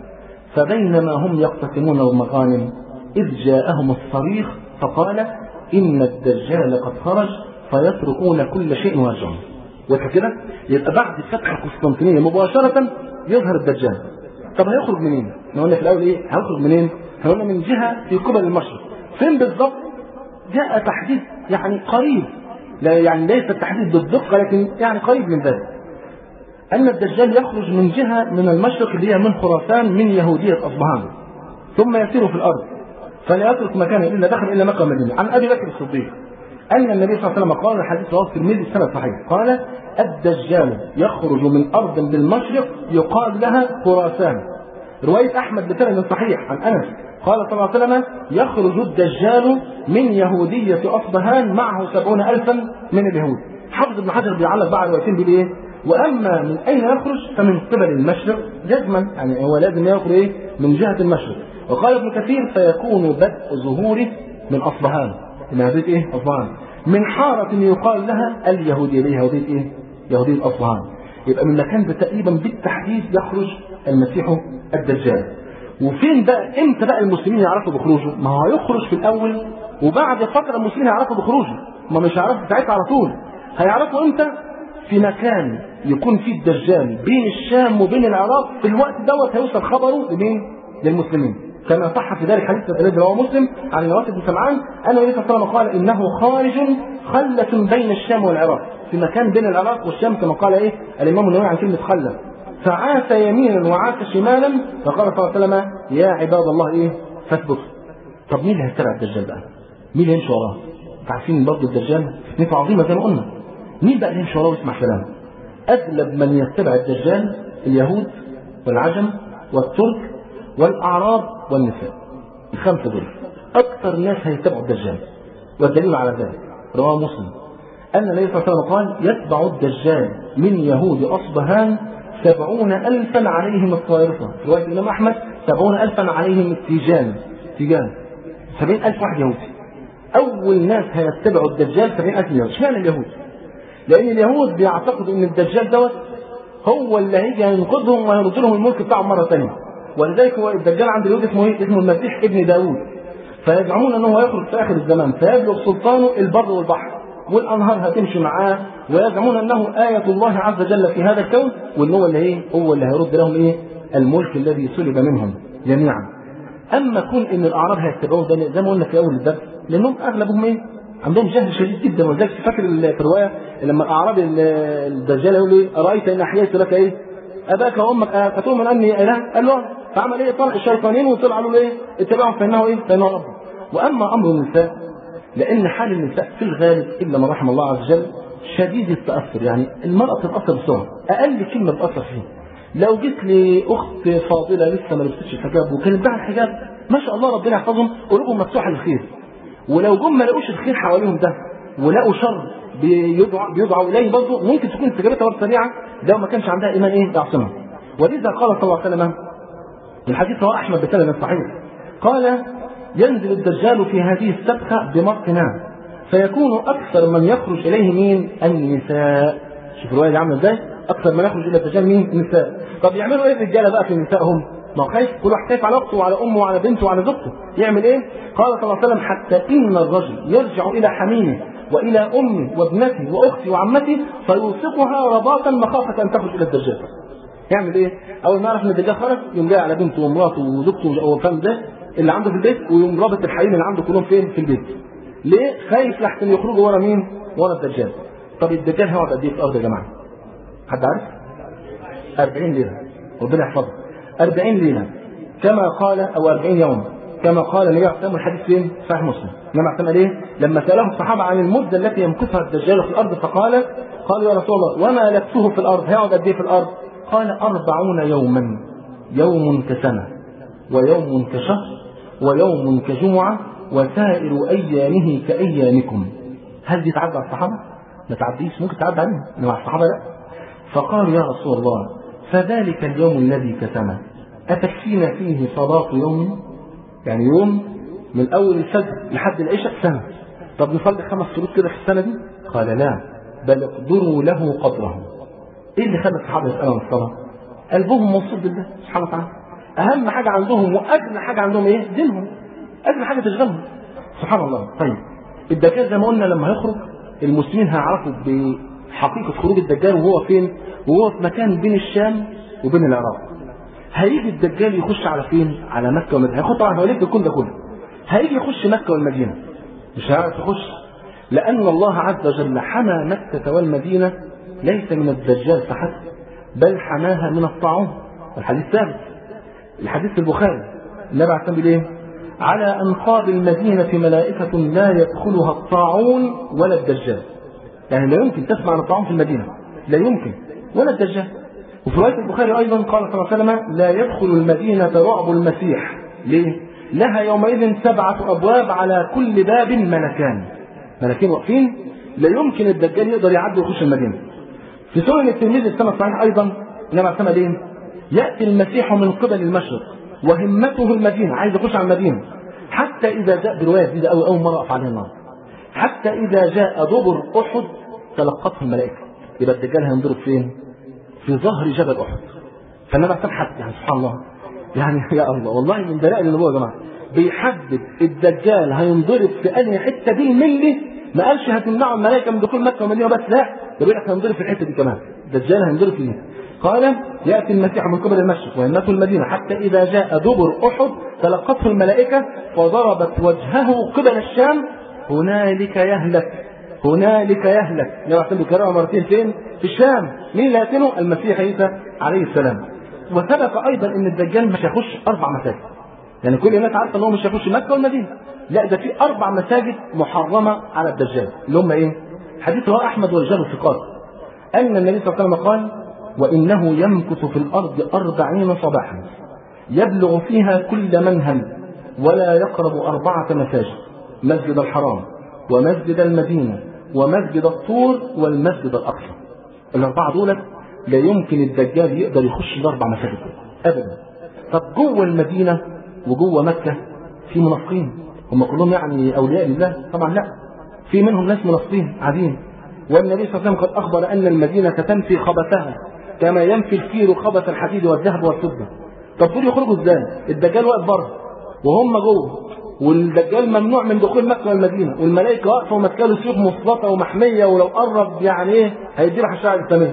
فبينما هم يقتسمون المغانم إذ جاءهم الصريخ فقال إن الدجال قد خرج فيتركون كل شيء ويرجعون وكده يبقى بعد فتح القسطنطينية مباشرة يظهر الدجال طب هيخرج منين؟ احنا قلنا في الأول إيه؟ هيخرج منين؟ احنا قلنا من جهة في قبل المشرق فين بالضبط؟ جاء تحديد يعني قريب لا يعني ليس التحديد بالدقة لكن يعني قريب من ذلك أن الدجال يخرج من جهة من المشرق اللي هي من خراسان من يهودية أصبهان ثم يسير في الأرض فلا يترك مكانا إلا دخل إلا مكة المدينة عن أبي بكر الصديق أن النبي صلى الله عليه وسلم قال الحديث رواه الترمذي السنة صحيح قال الدجال يخرج من أرض بالمشرق يقال لها خراسان رواية أحمد بسند صحيح عن أنس قال صلى الله عليه وسلم يخرج الدجال من يهودية أصبهان معه سبعون ألفا من اليهود حافظ ابن حجر بيعلق بقى الروايتين بيقول ايه واما من اين يخرج فمن قبل المشرق جزما يعني هو لازم يخرج ايه من جهه المشرق وقال ابن كثير فيكون بدء ظهوره من اصبهان من يهوديه ايه اصبهان من حاره يقال لها اليهوديه دي يهوديه ايه يهوديه اصبهان يبقى من مكان ده تقريبا بالتحديد يخرج المسيح الدجال وفين بقى امتى بقى المسلمين يعرفوا بخروجه ما هو هيخرج في الاول وبعد فتره المسلمين يعرفوا بخروجه ما مش هيعرفوا ساعتها على طول هيعرفوا امتى في مكان يكون فيه الدجال بين الشام وبين العراق في الوقت دوت هيوصل خبره لمين؟ للمسلمين كما صح في ذلك حديث الذي رواه مسلم عن النواس بن سمعان ان النبي صلى الله عليه وسلم قال انه خارج خلة بين الشام والعراق في مكان بين العراق والشام كما قال ايه الامام النووي عن كلمه خلة فعاث يمينا وعاث شمالا فقال صلى الله عليه وسلم يا عباد الله ايه فاثبتوا طب مين اللي هيتبع الدجال بقى؟ مين اللي يمشي وراه؟ عارفين برضه الدجال فتنته عظيمه زي ما قلنا مين بقى اللي يمشي وراه ويسمع كلامه؟ أغلب من يتبع الدجال اليهود والعجم والترك والأعراب والنساء الخمسة دول أكثر ناس هيتبعوا الدجال والدليل على ذلك رواه مسلم أن النبي صلى الله عليه وسلم قال يتبع الدجال من يهود أصبهان سبعون ألفا عليهم الطائرة في رواية الإمام أحمد سبعون ألفا عليهم التيجان تيجان سبعين ألف واحد يهودي أول ناس هيتبعوا الدجال سبعين ألف يهودي اشمعنى اليهود؟ لان اليهود بيعتقدوا ان الدجال دوت هو اللي هيجي ينقذهم ويرد لهم الملك بتاعهم مره ثانيه ولذلك هو الدجال عند اليهود اسمه ايه؟ اسمه المسيح ابن داوود فيزعمون انه هيخرج في اخر الزمان فيبلغ سلطانه البر والبحر والانهار هتمشي معاه ويزعمون انه آية الله عز وجل في هذا الكون وان هو اللي ايه؟ هو اللي هيرد لهم ايه؟ الملك الذي سلب منهم جميعا. اما كون ان الاعراب هيتبعوه ده زي ما قلنا في اول الدرس لانهم اغلبهم ايه؟ عندهم جهل شديد جدا ولذلك فاكر في الروايه لما الاعرابي الدجال يقول لي ارايت ان احييت لك ايه؟ اباك وامك اتؤمن اني اله؟ قال له فعمل ايه؟ طلع الشيطانين وطلع قالوا له ايه؟ اتبعهم فانه ايه؟ فانه رب. واما امر النساء لان حال النساء في الغالب الا من رحم الله عز وجل شديد التاثر يعني المراه بتتاثر بسرعه اقل كلمه بتاثر فيها لو جيت لاخت فاضله لسه ما لبستش الحجاب وكانت بعد الحجاب ما شاء الله ربنا يحفظهم قلوبهم مفتوحه للخير ولو جم ما لقوش الخير حواليهم ده ولقوا شر بيدعوا بيدعوا اليه برضه ممكن تكون استجابتها برضه سريعه لو ما كانش عندها ايمان ايه يعصمها ولذا قال صلى الله عليه وسلم الحديث رواه احمد بسند صحيح قال ينزل الدجال في هذه السبخه بمرقنا فيكون اكثر من يخرج اليه مين؟ النساء شوف الروايه دي عامله ازاي؟ اكثر من يخرج الى الدجال مين؟ النساء طب يعملوا ايه الرجاله بقى في نسائهم؟ ما هو خايف كل واحد خايف على اخته وعلى امه وعلى بنته وعلى زوجته يعمل ايه؟ قال صلى الله عليه وسلم حتى ان الرجل يرجع الى حميمه والى امه وابنته واختي وعمته فيوثقها رباطا مخافه ان تخرج الى الدجال. يعمل ايه؟ اول ما يعرف ان الدجال خرج يقوم جاي على بنته ومراته وزوجته وفاهم ده اللي عنده في البيت ويقوم رابط الحريم اللي عنده كلهم فين؟ في البيت. ليه؟ خايف لحسن يخرجوا ورا مين؟ ورا الدجال. طب الدجال هيقعد قد ايه في الارض يا جماعه؟ حد عارف؟ 40 ليله ربنا يحفظه 40 ليله كما قال او 40 يوم كما قال النبي عليه الصلاه الحديث فين؟ صحيح مسلم النبي عليه الصلاه ايه؟ لما ساله الصحابه عن المده التي يمكثها الدجال في الارض فقال قالوا يا رسول الله وما لبثه في الارض هيقعد قد ايه في الارض؟ قال أربعون يوما يوم كسنة ويوم كشهر ويوم كجمعة وسائر أيامه كأيامكم هل دي تعدى على الصحابة؟ ما تعديش ممكن تعدى عليهم إنما على الصحابة لا فقالوا يا رسول الله فذلك اليوم الذي كسنة أتكفينا فيه صلاة يوم يعني يوم من أول الفجر لحد العشاء سنة طب نصلي خمس شروط كده في السنة دي؟ قال لا بل اقدروا له قدره ايه اللي خلى الصحابه يسالوا عن الصلاه؟ قلبهم موصول بالله سبحانه وتعالى. اهم حاجه عندهم واجل حاجه عندهم ايه؟ دينهم. اجل حاجه تشغلهم. سبحان الله. طيب الدجال زي ما قلنا لما هيخرج المسلمين هيعرفوا بحقيقه خروج الدجال وهو فين؟ وهو في مكان بين الشام وبين العراق. هيجي الدجال يخش على فين؟ على مكه والمدينه. هياخد طبعا هيلف الكون ده كله. هيجي يخش مكه والمدينه. مش هيعرف يخش لأن الله عز وجل حمى مكة والمدينة ليس من الدجال فحسب بل حماها من الطاعون الحديث ثابت الحديث في البخاري النبي عليه الصلاه ايه؟ على انقاض المدينه ملائكه لا يدخلها الطاعون ولا الدجال يعني لا يمكن تسمع عن الطاعون في المدينه لا يمكن ولا الدجال وفي روايه البخاري ايضا قال صلى الله عليه وسلم لا يدخل المدينه رعب المسيح ليه؟ لها يومئذ سبعه ابواب على كل باب ملكان ملكين واقفين لا يمكن الدجال يقدر يعدي ويخش المدينه في سنن الترمذي السنه الصحيح ايضا النبي عليه ايه؟ ياتي المسيح من قبل المشرق وهمته المدينه عايز يخش على المدينه حتى اذا جاء بروايه جديده قوي اول مره اقف عليها النهارده حتى اذا جاء دبر احد تلقته الملائكه يبقى الدجال هينضرب فين؟ في ظهر جبل احد فالنبي عليه حد يعني سبحان الله يعني يا الله والله من دلائل النبوه يا جماعه بيحدد الدجال هينضرب في انهي حته بالملي ما قالش هتمنعوا الملائكه من دخول مكه والمدينه بس لا ده بيقول لك هينضرب في الحته دي كمان الدجال هينضرب فيه قال ياتي المسيح من قبل المشرق ويمته المدينه حتى اذا جاء دبر احد تلقته الملائكه وضربت وجهه قبل الشام هنالك يهلك هنالك يهلك يعتمد كرامه مرتين فين؟ في الشام مين اللي هيقتله؟ المسيح عيسى عليه السلام وثبت ايضا ان الدجال مش هيخش اربع مساجد يعني كل الناس عارفه ان هو مش هيخش مكه والمدينه لا ده في اربع مساجد محرمه على الدجال اللي هم ايه؟ حديث رواه احمد ورجال الثقات ان النبي صلى الله عليه وسلم قال وانه يمكث في الارض أربعين صباحا يبلغ فيها كل منهل ولا يقرب أربعة مساجد مسجد الحرام ومسجد المدينة ومسجد الطور والمسجد الأقصى الأربعة دول لا يمكن الدجال يقدر يخش الأربع مساجد أبدا طب جوه المدينة وجوه مكة في منافقين هم كلهم يعني أولياء لله طبعا لا في منهم ناس منافقين عاديين والنبي صلى الله عليه وسلم قد أخبر أن المدينة تنفي خبثها كما ينفي الكير خبث الحديد والذهب والفضة طب دول يخرجوا ازاي؟ الدجال واقف بره وهم جوه والدجال ممنوع من دخول مكة والمدينة والملائكة واقفة وماسكة له سيوف مسلطة ومحمية ولو قرب يعني ايه هيدي له الشعر الإسلامية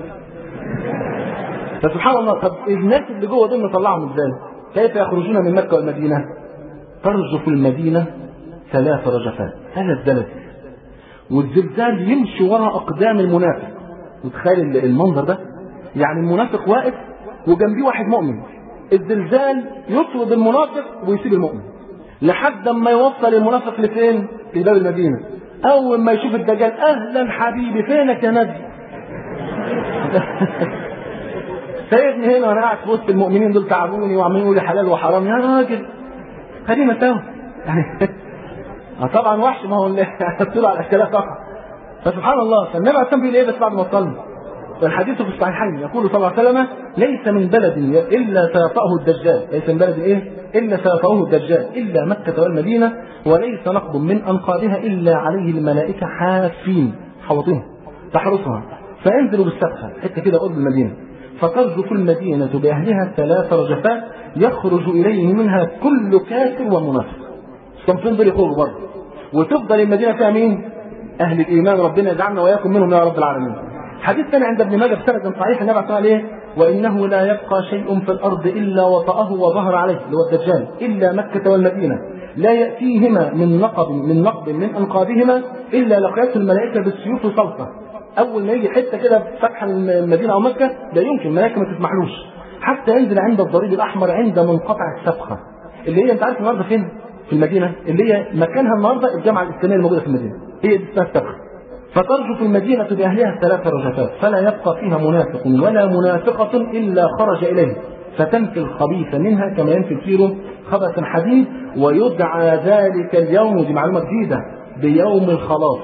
فسبحان الله طب الناس اللي جوه دول نطلعهم ازاي؟ كيف يخرجون من مكة والمدينة؟ ترجف المدينة ثلاث رجفات ثلاث زلزال والزلزال يمشي وراء أقدام المنافق وتخيل المنظر ده يعني المنافق واقف وجنبيه واحد مؤمن الزلزال يطرد المنافق ويسيب المؤمن لحد ما يوصل المنافق لفين؟ في باب المدينة أول ما يشوف الدجال أهلا حبيبي فينك يا نبي؟ سيدني هنا وانا قاعد في وسط المؤمنين دول تعبوني وعمالين يقولوا حلال وحرام يا راجل خلينا سوا يعني طبعا وحش ما هو اللي طلع على الاشكالات فقط فسبحان الله فالنبي عليه الصلاه والسلام ايه بس بعد ما صلى والحديث في الصحيحين يقول صلى الله عليه وسلم ليس من بلد الا سيطأه الدجال ليس من بلد ايه الا سيطأه الدجال الا مكه والمدينه وليس نقب من انقاضها الا عليه الملائكه حافين حوطين تحرسها فينزلوا بالسبخه حته كده قرب المدينه فترجف المدينة بأهلها ثلاث رجفات يخرج إليه منها كل كافر ومنافق الصنفين دول يخرجوا برضه وتفضل المدينة فيها مين؟ أهل الإيمان ربنا يجعلنا وإياكم منهم يا رب العالمين حديث ثاني عند ابن ماجه بسند صحيح النبي عليه عليه وإنه لا يبقى شيء في الأرض إلا وطأه وظهر عليه اللي هو الدجال إلا مكة والمدينة لا يأتيهما من نقب من نقب من أنقابهما إلا لقيته الملائكة بالسيوف صلصة أول ما يجي حتة كده فتح المدينة أو مكة لا يمكن الملائكة ما تسمحلوش حتى ينزل عند الضريب الأحمر عند منقطع السبخة اللي هي أنت عارف النهارده فين؟ في المدينة اللي هي مكانها النهارده الجامعة الإسلامية الموجودة في المدينة هي دي اسمها السبخة فترجف المدينة بأهلها ثلاث رجفات فلا يبقى فيها منافق ولا منافقة إلا خرج إليه فتنفي الخبيث منها كما ينفي الكير خبث الحديد ويدعى ذلك اليوم دي معلومة جديدة بيوم الخلاص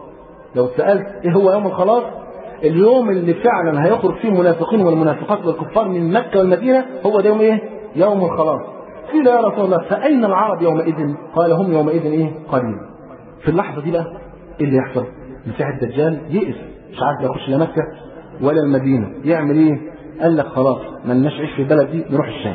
لو سألت ايه هو يوم الخلاص اليوم اللي فعلا هيخرج فيه المنافقين والمنافقات والكفار من مكة والمدينة هو ده يوم ايه يوم الخلاص قيل يا رسول الله فأين العرب يومئذ قال هم يومئذ ايه قليل في اللحظة دي بقى ايه اللي يحصل مسيح الدجال يئس مش عارف يخش لا مكة ولا المدينة يعمل ايه قال لك خلاص ما لناش عيش في البلد دي نروح الشام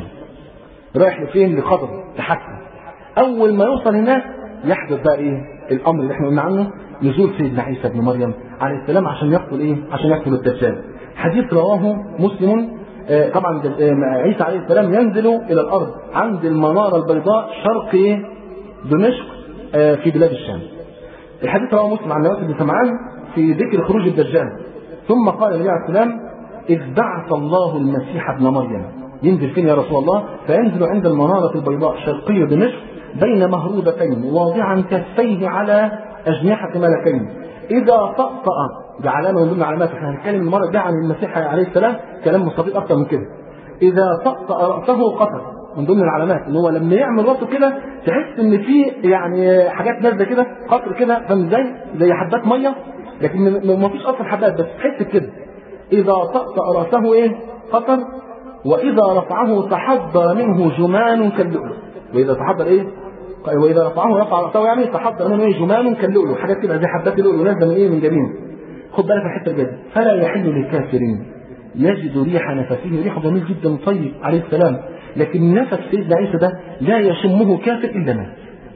رايح لفين لقطر لحكم اول ما يوصل هناك يحدث بقى ايه الامر اللي احنا قلنا عنه نزول سيدنا عيسى بن مريم عليه السلام عشان يقتل ايه عشان يقتل الدجال حديث رواه مسلم آه طبعا آه عيسى عليه السلام ينزل الى الارض عند المناره البيضاء شرق ايه دمشق آه في بلاد الشام الحديث رواه مسلم عن نواس بن سمعان في ذكر خروج الدجال ثم قال النبي عليه السلام إذ بعث الله المسيح ابن مريم ينزل فين يا رسول الله فينزل عند المنارة البيضاء شرقي دمشق بين مهروبتين واضعا كفيه على أجنحة ملكين إذا طأطأ ده علامة من ضمن علامات احنا هنتكلم المرة الجاية عن المسيح عليه السلام كلام مستفيض أكتر من كده إذا طأطأ رأسه قتل من ضمن العلامات ان هو لما يعمل راسه كده تحس ان في يعني حاجات نازله كده قطر كده فاهم ازاي؟ زي حبات ميه لكن ما فيش اصلا حبات بس تحس كده اذا طأطأ راسه ايه؟ قطر واذا رفعه تحضر منه جمان كاللؤلؤ واذا تحضر ايه؟ واذا رفعه رفع راسه يعني تحضر منه ايه؟ جمان كاللؤلؤ حاجات كده زي حبات اللؤلؤ نازله من ايه؟ من جبينه خد بالك من الحته الجايه فلا يحل للكافرين يجد ريح نفسه ريح جميل جدا طيب عليه السلام لكن نفس سيدنا عيسى ده لا يشمه كافر الا مات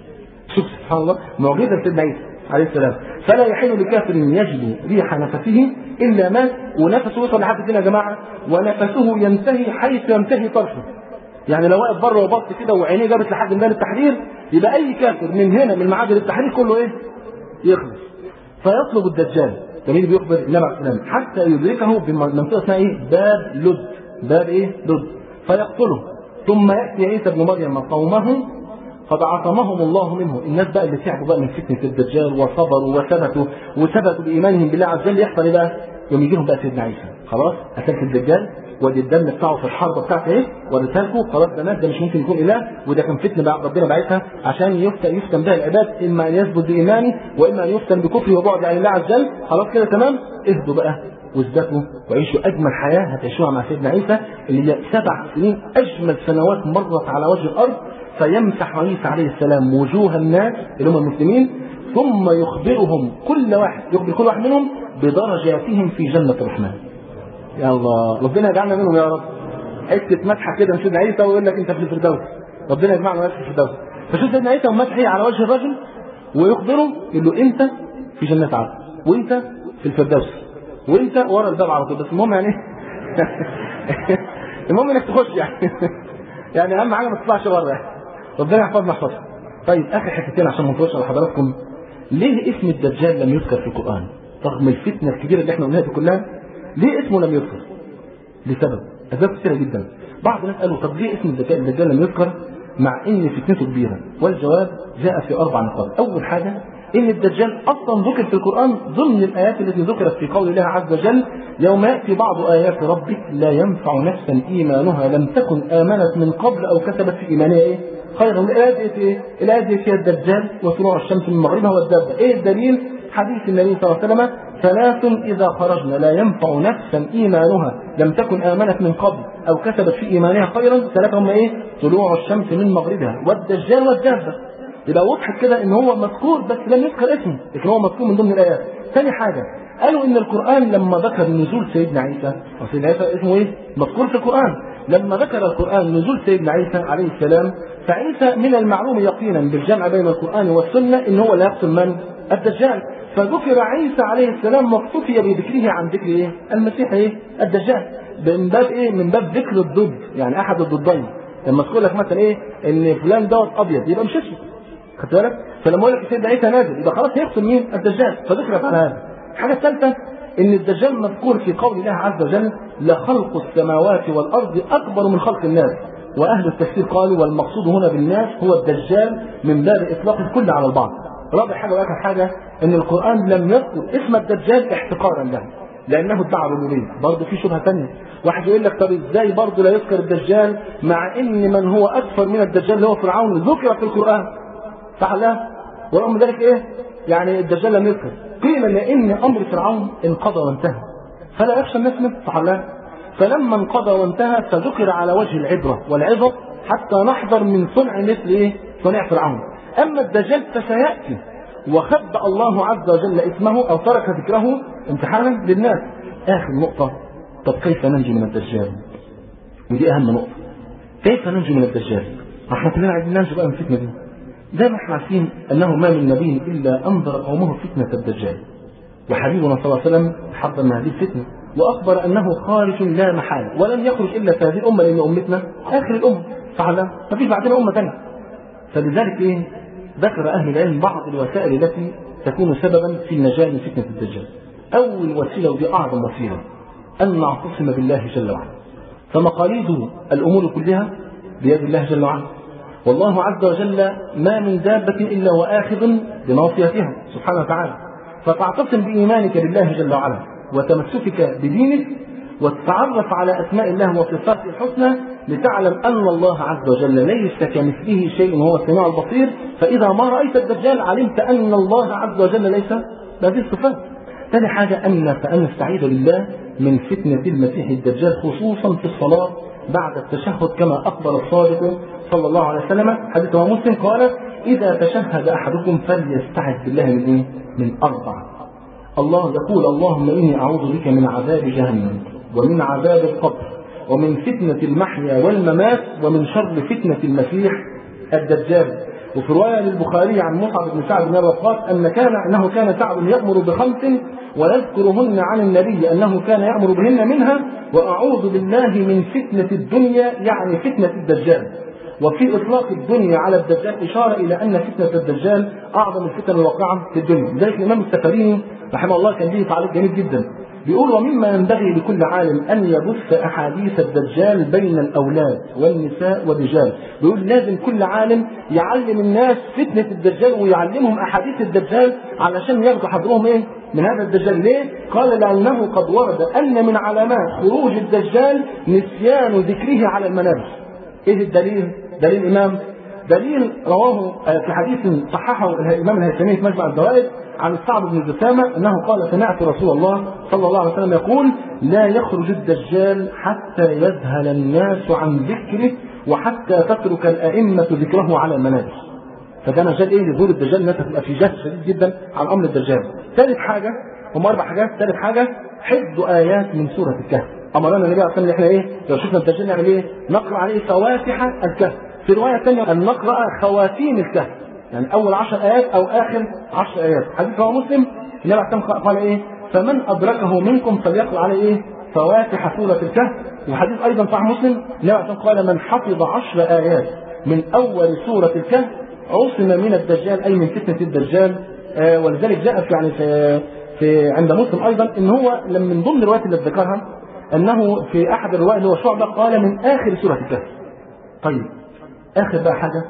شوف سبحان الله معجزه سيدنا عيسى عليه السلام فلا يحل لكافر يجد ريح نفسه الا مات ونفسه وصل لحد فين يا جماعه ونفسه ينتهي حيث ينتهي طرفه يعني لو واقف بره وبص كده وعينيه جابت لحد ميدان التحرير يبقى اي كافر من هنا من معابر التحرير كله ايه؟ يخلص فيطلب الدجال جميل بيخبر النبي عليه السلام حتى يدركه بمنطقه اسمها ايه؟ باب لد باب ايه؟ لد فيقتله ثم ياتي عيسى ابن مريم قومه قد عصمهم الله منه الناس بقى اللي تعبوا بقى من فتنه الدجال وصبروا وثبتوا وثبتوا بايمانهم بالله عز وجل يحصل ايه بقى؟ يوم يجي لهم بقى سيدنا عيسى خلاص قتلت الدجال ودي الدم بتاعه في الحرب بتاعته ايه ورسالته خلاص ده مات ده مش ممكن يكون اله وده كان فتنه بقى ربنا باعتها عشان يفتن يفتن بها العباد اما ان يثبت بايمانه واما ان يفتن بكفره وبعد عن الله عز وجل خلاص كده تمام اهدوا بقى واثبتوا وعيشوا اجمل حياه هتعيشوها مع سيدنا عيسى اللي هي سبع سنين اجمل سنوات مرت على وجه الارض فيمسح عيسى عليه السلام وجوه الناس اللي هم المسلمين ثم يخبرهم كل واحد يخبر كل واحد منهم بدرجاتهم في جنه الرحمن. يا الله ربنا يجعلنا منهم يا رب. حته مسحه كده من سيدنا عيسى ويقول لك انت في الفردوس. ربنا يجمعنا في الفردوس. فشوف سيدنا عيسى ومسحه على وجه الرجل ويخبره يقول له انت في جنه عدن وانت في الفردوس وانت ورا الباب على طول بس المهم يعني المهم انك تخش يعني يعني اهم حاجه ما تطلعش بره يعني ربنا يحفظنا يحفظك طيب اخر حتتين عشان ما نطولش على حضراتكم ليه اسم الدجال لم يذكر في القران رغم الفتنه الكبيره اللي احنا قلناها دي كلها ليه اسمه لم يذكر لسبب اسباب كثيره جدا بعض الناس قالوا طب ليه اسم الدجال, الدجال لم يذكر مع ان فتنته كبيره والجواب جاء في اربع نقاط اول حاجه ان الدجال اصلا ذكر في القران ضمن الايات التي ذكرت في قول الله عز وجل يوم ياتي بعض ايات ربك لا ينفع نفسا ايمانها لم تكن امنت من قبل او كسبت في ايمانها ايه؟ خيرا الايه دي ايه؟ الايه دي فيها الدجال وطلوع الشمس من مغربها والدابه، ايه الدليل؟ حديث النبي صلى الله عليه وسلم ثلاث اذا خرجنا لا ينفع نفسا ايمانها لم تكن امنت من قبل او كسبت في ايمانها خيرا ثلاثه هم ايه؟ طلوع الشمس من مغربها والدجال والدابه يبقى وضحت كده ان هو مذكور بس لم يذكر اسمه لكن هو مذكور من ضمن الايات ثاني حاجه قالوا ان القران لما ذكر نزول سيدنا عيسى وسيدنا عيسى اسمه ايه مذكور في القران لما ذكر القران نزول سيدنا عيسى عليه السلام فعيسى من المعلوم يقينا بالجمع بين القران والسنه ان هو لا يقتل من الدجال فذكر عيسى عليه السلام واكتفي بذكره عن ذكر ايه المسيح ايه الدجال من باب ايه من باب ذكر الضد يعني احد الضدين لما تقول لك مثلا ايه ان فلان دوت ابيض يبقى مش اسود خدت بالك فلما اقول لك سيدنا عيسى نازل يبقى خلاص هيقتل مين الدجال فذكرت على هذا الحاجه الثالثه ان الدجال مذكور في قول الله عز وجل لخلق السماوات والارض اكبر من خلق الناس واهل التفسير قالوا والمقصود هنا بالناس هو الدجال من باب اطلاق الكل على البعض رابع حاجه واخر حاجه ان القران لم يذكر اسم الدجال احتقارا له لانه ادعى الربوبيه برضه في شبهه ثانيه واحد يقول لك طب ازاي برضه لا يذكر الدجال مع ان من هو اكثر من الدجال اللي هو فرعون ذكر في القران صح لا ورغم ذلك ايه يعني الدجال لم يذكر قيل لان امر فرعون انقضى وانتهى فلا يخشى الناس منه صح لا فلما انقضى وانتهى فذكر على وجه العبره والعظه حتى نحذر من صنع مثل ايه صنع فرعون اما الدجال فسياتي وخبأ الله عز وجل اسمه او ترك ذكره امتحانا للناس اخر نقطه طب كيف ننجو من الدجال ودي اهم نقطه كيف ننجو من الدجال احنا كلنا عايزين ننجو بقى من الفتنه دي زي ما احنا عارفين انه ما من نبي الا انذر قومه فتنه الدجال وحبيبنا صلى الله عليه وسلم حذر من هذه الفتنه واخبر انه خارج لا محاله ولن يخرج الا في هذه الامه لان امتنا اخر الامه فعلا ما فيش بعدنا امه ثانيه فلذلك ايه ذكر اهل العلم بعض الوسائل التي تكون سببا في النجاه من فتنه الدجال اول وسيله ودي اعظم وسيله ان نعتصم بالله جل وعلا فمقاليد الامور كلها بيد الله جل وعلا والله عز وجل ما من دابة إلا وآخذ بناصيتها سبحانه وتعالى فتعتصم بإيمانك بالله جل وعلا وتمسكك بدينك وتتعرف على أسماء الله وصفاته الحسنى لتعلم أن الله عز وجل ليس كمثله شيء وهو السميع البصير فإذا ما رأيت الدجال علمت أن الله عز وجل ليس بهذه الصفات ثاني حاجة أن فأن نستعيذ بالله من فتنة المسيح الدجال خصوصا في الصلاة بعد التشهد كما أخبر الصادق صلى الله عليه وسلم حديث مسلم قال إذا تشهد أحدكم فليستعذ بالله من إيه؟ من أربع الله يقول اللهم إني أعوذ بك من عذاب جهنم ومن عذاب القبر ومن فتنة المحيا والممات ومن شر فتنة المسيح الدجال وفي رواية للبخاري عن مصعب بن سعد بن وقاص أن كان أنه كان سعد يأمر بخمس ويذكرهن عن النبي أنه كان يأمر بهن منها وأعوذ بالله من فتنة الدنيا يعني فتنة الدجال وفي إطلاق الدنيا على الدجال إشارة إلى أن فتنة الدجال أعظم الفتن الواقعة في الدنيا لذلك الإمام السفريني رحمه الله كان ليه تعليق جميل جدا بيقول ومما ينبغي لكل عالم أن يبث أحاديث الدجال بين الأولاد والنساء والرجال بيقول لازم كل عالم يعلم الناس فتنة الدجال ويعلمهم أحاديث الدجال علشان ياخدوا حذرهم إيه من هذا الدجال ليه؟ قال لأنه قد ورد أن من علامات خروج الدجال نسيان ذكره على المنابر إيه الدليل؟ دليل الإمام دليل رواه في حديث صححه الإمام الهيثمي في مجمع الزوائد عن الصعب بن جثامة أنه قال سمعت رسول الله صلى الله عليه وسلم يقول لا يخرج الدجال حتى يذهل الناس عن ذكره وحتى تترك الأئمة ذكره على المنابر فكان جال ايه لظهور الدجال الناس هتبقى في جهل شديد جدا عن امر الدجال. ثالث حاجه هم اربع حاجات، ثالث حاجه حفظ ايات من سوره الكهف. امرنا النبي عليه الصلاه احنا ايه؟ لو شفنا الدجال نعمل ايه؟ نقرا عليه فواتح الكهف. في روايه ثانيه ان نقرا خواتيم الكهف. يعني اول عشر ايات او اخر عشر ايات. حديث رواه مسلم النبي عليه الصلاه قال ايه؟ فمن ادركه منكم فليقرا عليه ايه؟ فواتح سوره الكهف. وحديث ايضا صحيح مسلم النبي عليه قال من حفظ عشر ايات من اول سوره الكهف عصم من الدجال اي من فتنه الدجال آه ولذلك جاء في يعني في, في عند مسلم ايضا ان هو لم من ضمن الروايات اللي ذكرها انه في احد الروايات اللي هو شعبه قال من اخر سوره الكهف. طيب اخر بقى حاجه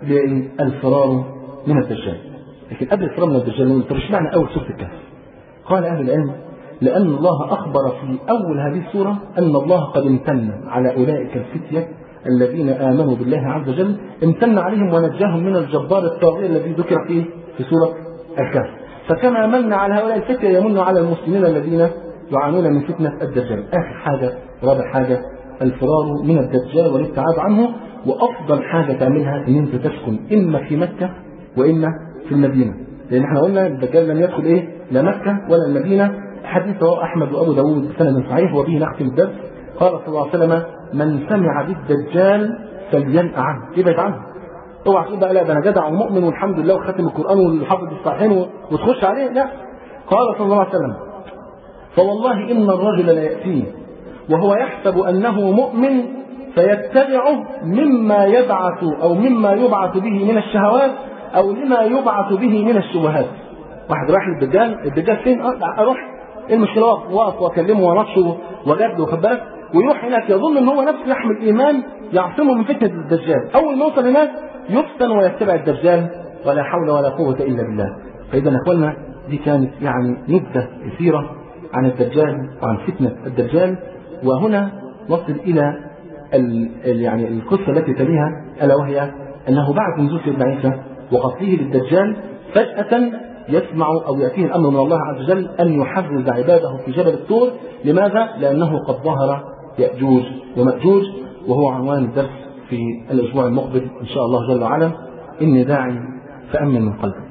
الفرار من الدجال. لكن قبل الفرار من الدجال طب اشمعنى اول سوره الكهف؟ قال اهل العلم لان الله اخبر في اول هذه السوره ان الله قد امتن على اولئك الفتيه الذين امنوا بالله عز وجل امتن عليهم ونجاهم من الجبار الطاغيه الذي ذكر فيه في سوره الكهف فكما من على هؤلاء الفتيه يمن على المسلمين الذين يعانون من فتنه الدجال اخر حاجه رابع حاجه الفرار من الدجال والابتعاد عنه وافضل حاجه تعملها ان انت تسكن اما في مكه واما في المدينه لان احنا قلنا الدجال لم يدخل ايه لا مكه ولا المدينه حديث رواه أحمد وأبو داود بسند صحيح وبه نختم الدرس قال صلى الله عليه وسلم من سمع بالدجال فلينأ عنه ابعد عنه اوعى تقول بقى لا ده انا جدع ومؤمن والحمد لله وختم القران والحافظ الصحيحين وتخش عليه لا قال صلى الله عليه وسلم فوالله ان الرجل لا ياتيه وهو يحسب انه مؤمن فيتبعه مما يبعث او مما يبعث به من الشهوات او لما يبعث به من الشبهات واحد راح للدجال الدجال فين اروح ايه المشكله واقف واكلمه واناقشه واجادله واخد بالك ويروح هناك يظن ان هو نفسه يحمل ايمان يعصمه من فتنه الدجال اول ما يوصل هناك يفتن ويتبع الدجال ولا حول ولا قوه الا بالله فاذا يا اخوانا دي كانت يعني نبذه يسيره عن الدجال وعن فتنه الدجال وهنا نصل الى ال ال يعني القصه التي تليها الا وهي انه بعد نزول سيدنا عيسى وقتله للدجال فجاه يسمع او ياتيه الامر من الله عز وجل ان يحرز عباده في جبل الطور لماذا؟ لانه قد ظهر ياجوج وماجوج وهو عنوان الدرس في الاسبوع المقبل ان شاء الله جل وعلا اني داعي فامن من قلبك.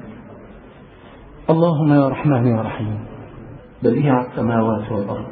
اللهم يا رحمن يا رحيم بديع السماوات والارض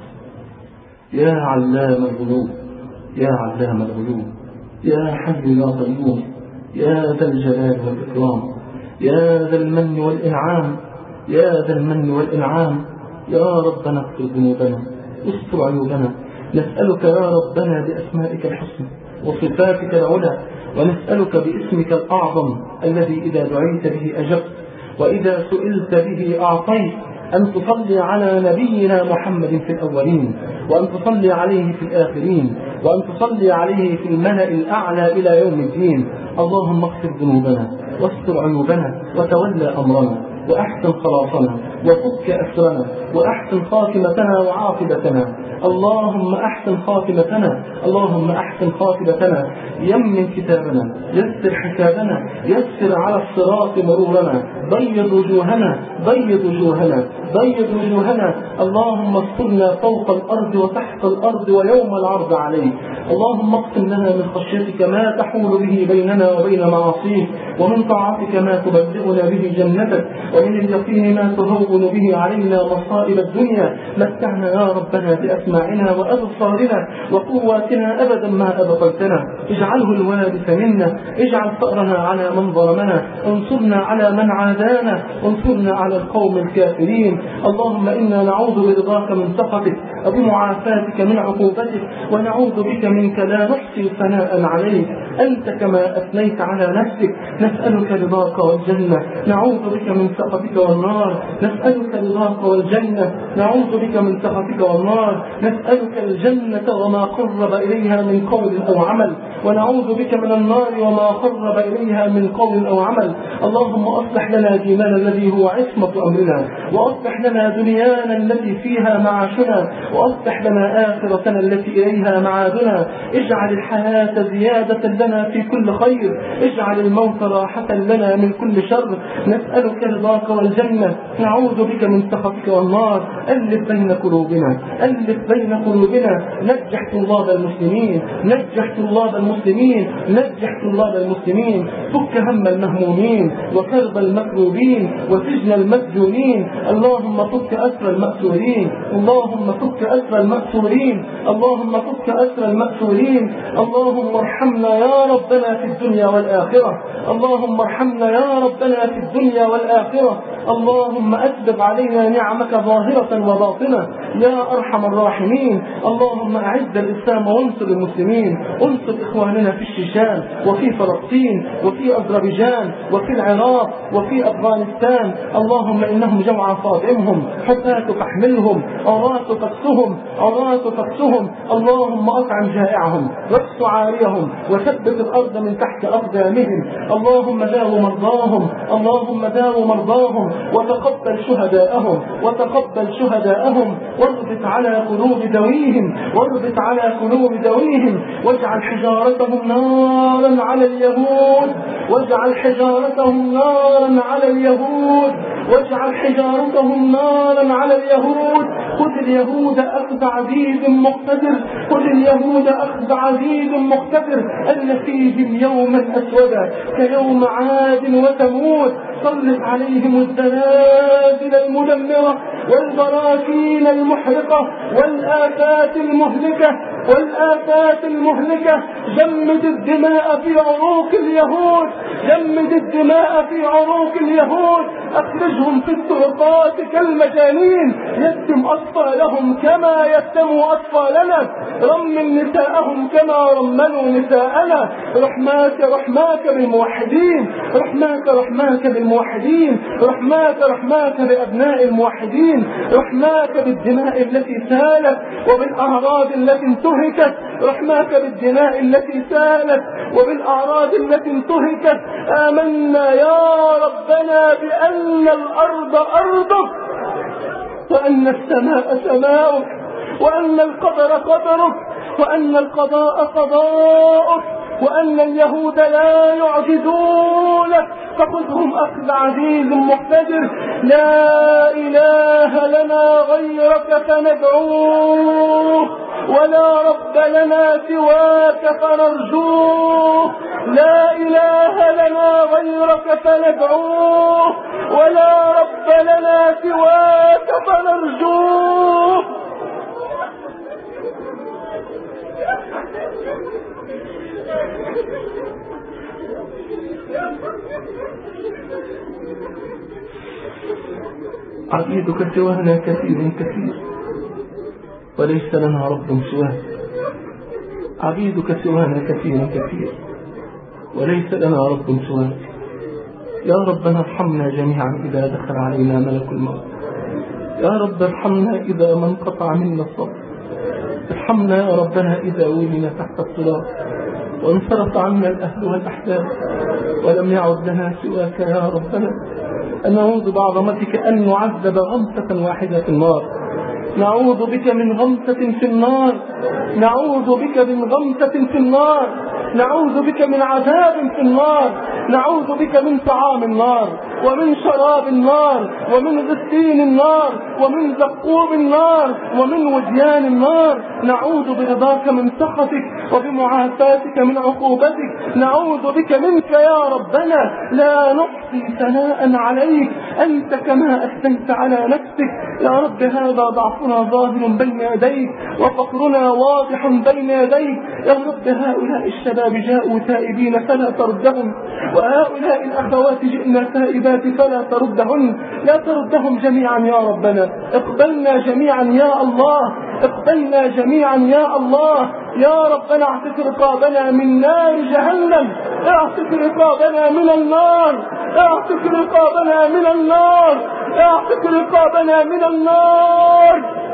يا علام الغيوب يا علام الغيوب يا حي يا قيوم يا ذا الجلال والاكرام يا ذا المن والإنعام يا ذا المن والإنعام يا ربنا اغفر ذنوبنا استر عيوبنا نسألك يا ربنا بأسمائك الحسنى وصفاتك العلى ونسألك باسمك الأعظم الذي إذا دعيت به أجبت وإذا سئلت به أعطيت أن تصلي على نبينا محمد في الأولين وأن تصلي عليه في الآخرين وأن تصلي عليه في الملأ الأعلى إلى يوم الدين اللهم اغفر ذنوبنا واستر عيوبنا وتولى أمرنا وأحسن خلاصنا وفك أسرنا وأحسن خاتمتنا وعاقبتنا اللهم أحسن خاتمتنا اللهم أحسن خاتمتنا يمن كتابنا يسر حسابنا يسر على الصراط مرورنا بيض وجوهنا بيض وجوهنا بيض وجوهنا اللهم استرنا فوق الأرض وتحت الأرض ويوم العرض عليك اللهم اقسم لنا من خشيتك ما تحول به بيننا وبين معاصيك ومن طاعتك ما تبلغنا به جنتك ومن اليقين ما تهون به علينا مصائب الدنيا متعنا يا ربنا بأسماعنا وأبصارنا وقواتنا أبدا ما أبقيتنا اجعله الوارث منا اجعل ثأرنا على من ظلمنا انصرنا على من عادانا انصرنا على القوم الكافرين اللهم إنا نعوذ برضاك من سخطك وبمعافاتك من عقوبتك ونعوذ بك منك لا نحصي ثناء عليك أنت كما أثنيت على نفسك نسألك رضاك والجنة نعوذ بك من سخطك والنار نسألك رضاك والجنة نعوذ بك من سخطك والنار نسألك الجنة وما قرب إليها من قول أو عمل ونعوذ بك من النار وما قرب إليها من قول أو عمل اللهم أصلح لنا ديننا الذي هو عصمة أمرنا وأصلح لنا دنيانا التي فيها معاشنا وأصلح لنا آخرتنا التي إليها معادنا اجعل الحياة زيادة لنا في كل خير اجعل الموت راحة لنا من كل شر نسألك رضاك والجنة نعوذ بك من سخطك والنار ألف بين قلوبنا ألف بين قلوبنا نجح طلاب المسلمين نجح طلاب المسلمين نجح طلاب المسلمين فك هم المهمومين وكرب المكروبين وسجن المسجونين اللهم فك أسر المأسورين اللهم فك أسر المأسورين اللهم فك أسر المأسورين اللهم ارحمنا يا ربنا في الدنيا والآخرة اللهم ارحمنا يا ربنا في الدنيا والآخرة اللهم أسبغ علينا نعمك ظاهرة وباطنة يا أرحم الراحمين اللهم أعز الإسلام وانصر المسلمين انصر إخواننا في الشيشان وفي فلسطين وفي أذربيجان وفي العراق وفي أفغانستان اللهم إنهم جمعا فاطمهم حفاة فاحملهم عراة فاكسهم عراة فاكسهم اللهم أطعم جائعهم واكس عاريهم وثبت الأرض من تحت أقدامهم اللهم داو مرضاهم اللهم داو مرضاهم وتقبل شهداءهم وتقبل شهداءهم واربط على قلوب ذويهم واربط على قلوب ذويهم واجعل حجارتهم نارا على اليهود واجعل حجارتهم نارا على اليهود واجعل حجارتهم نارا على اليهود خذ اليهود أخذ عزيز مقتدر خذ اليهود أخذ عزيز مقتدر أن فيهم يوما أسودا كيوم عاد وثمود وسلط عليهم الزلازل المدمرة والبراكين المحرقة والآفات المهلكة والآفات المهلكة جمد الدماء في عروق اليهود جمد الدماء في عروق اليهود أخرجهم في الطرقات كالمجانين يتم أطفالهم كما يتموا أطفالنا رمل نساءهم كما رملوا نساءنا رحماك رحماك بالموحدين رحماك رحماك بالموحدين رحماك رحماك بأبناء الموحدين رحماك بالدماء التي سالت وبالأعراض التي انتهكت رحماك بالدماء التي سالت وبالأعراض التي انتهكت آمنا يا ربنا بأن الأرض أرضك وأن السماء سماؤك وأن القدر قدرك وأن القضاء قضاؤك وأن اليهود لا يعجزونك فخذهم أخذ عزيز مقتدر لا إله لنا غيرك فندعوه ولا رب لنا سواك فنرجوه لا إله لنا غيرك فندعوه ولا رب لنا سواك فنرجوه عبيدك سوانا كثير كثير وليس لنا رب سواك عبيدك سوانا كثير كثير وليس لنا رب سواك يا ربنا ارحمنا جميعا إذا دخل علينا ملك الموت يا رب ارحمنا إذا ما انقطع منا الصبر ارحمنا يا ربنا إذا ولنا تحت الصلاة وانصرف عنا الأهل والأحباب ولم يعد لنا سواك يا ربنا أن نعوذ بعظمتك أن نعذب غمسة واحدة في النار نعوذ بك من غمسة في النار نعوذ بك من غمسة في النار نعوذ بك من عذاب في النار نعوذ بك من طعام النار ومن شراب النار ومن غسلين النار ومن زقوم النار ومن وديان النار نعوذ برضاك من سخطك وبمعافاتك من عقوبتك نعوذ بك منك يا ربنا لا نحصي ثناء عليك أنت كما أثنيت على نفسك يا رب هذا ضعفنا ظاهر بين يديك وفقرنا واضح بين يديك يا رب هؤلاء الشباب جاءوا تائبين فلا تردهم وهؤلاء الأخوات جئنا تائبات فلا تردهن لا تردهم جميعا يا ربنا اقبلنا جميعا يا الله اقبلنا جميعا يا الله يا ربنا اعتق رقابنا من نار جهنم اعتق رقابنا من النار اعتق رقابنا من النار اعتق رقابنا من النار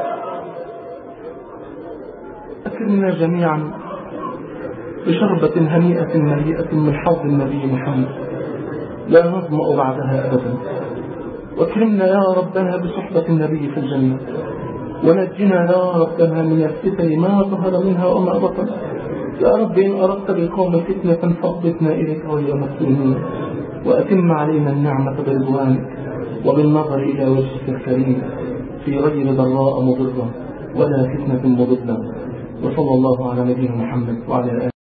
أكرمنا جميعا بشربة هنيئة مليئة من حوض النبي محمد لا نظمأ بعدها أبدا واكرمنا يا ربنا بصحبة النبي في الجنة ونجنا يا ربنا من الفتن ما ظهر منها وما بطن يا رب إن أردت بالقوم فتنة فاقبضنا إليك غير مسلمين وأتم علينا النعمة برضوانك وبالنظر إلى وجهك الكريم في غير ضراء مضرة ولا فتنة مضلة وصلى الله على نبينا محمد وعلى آله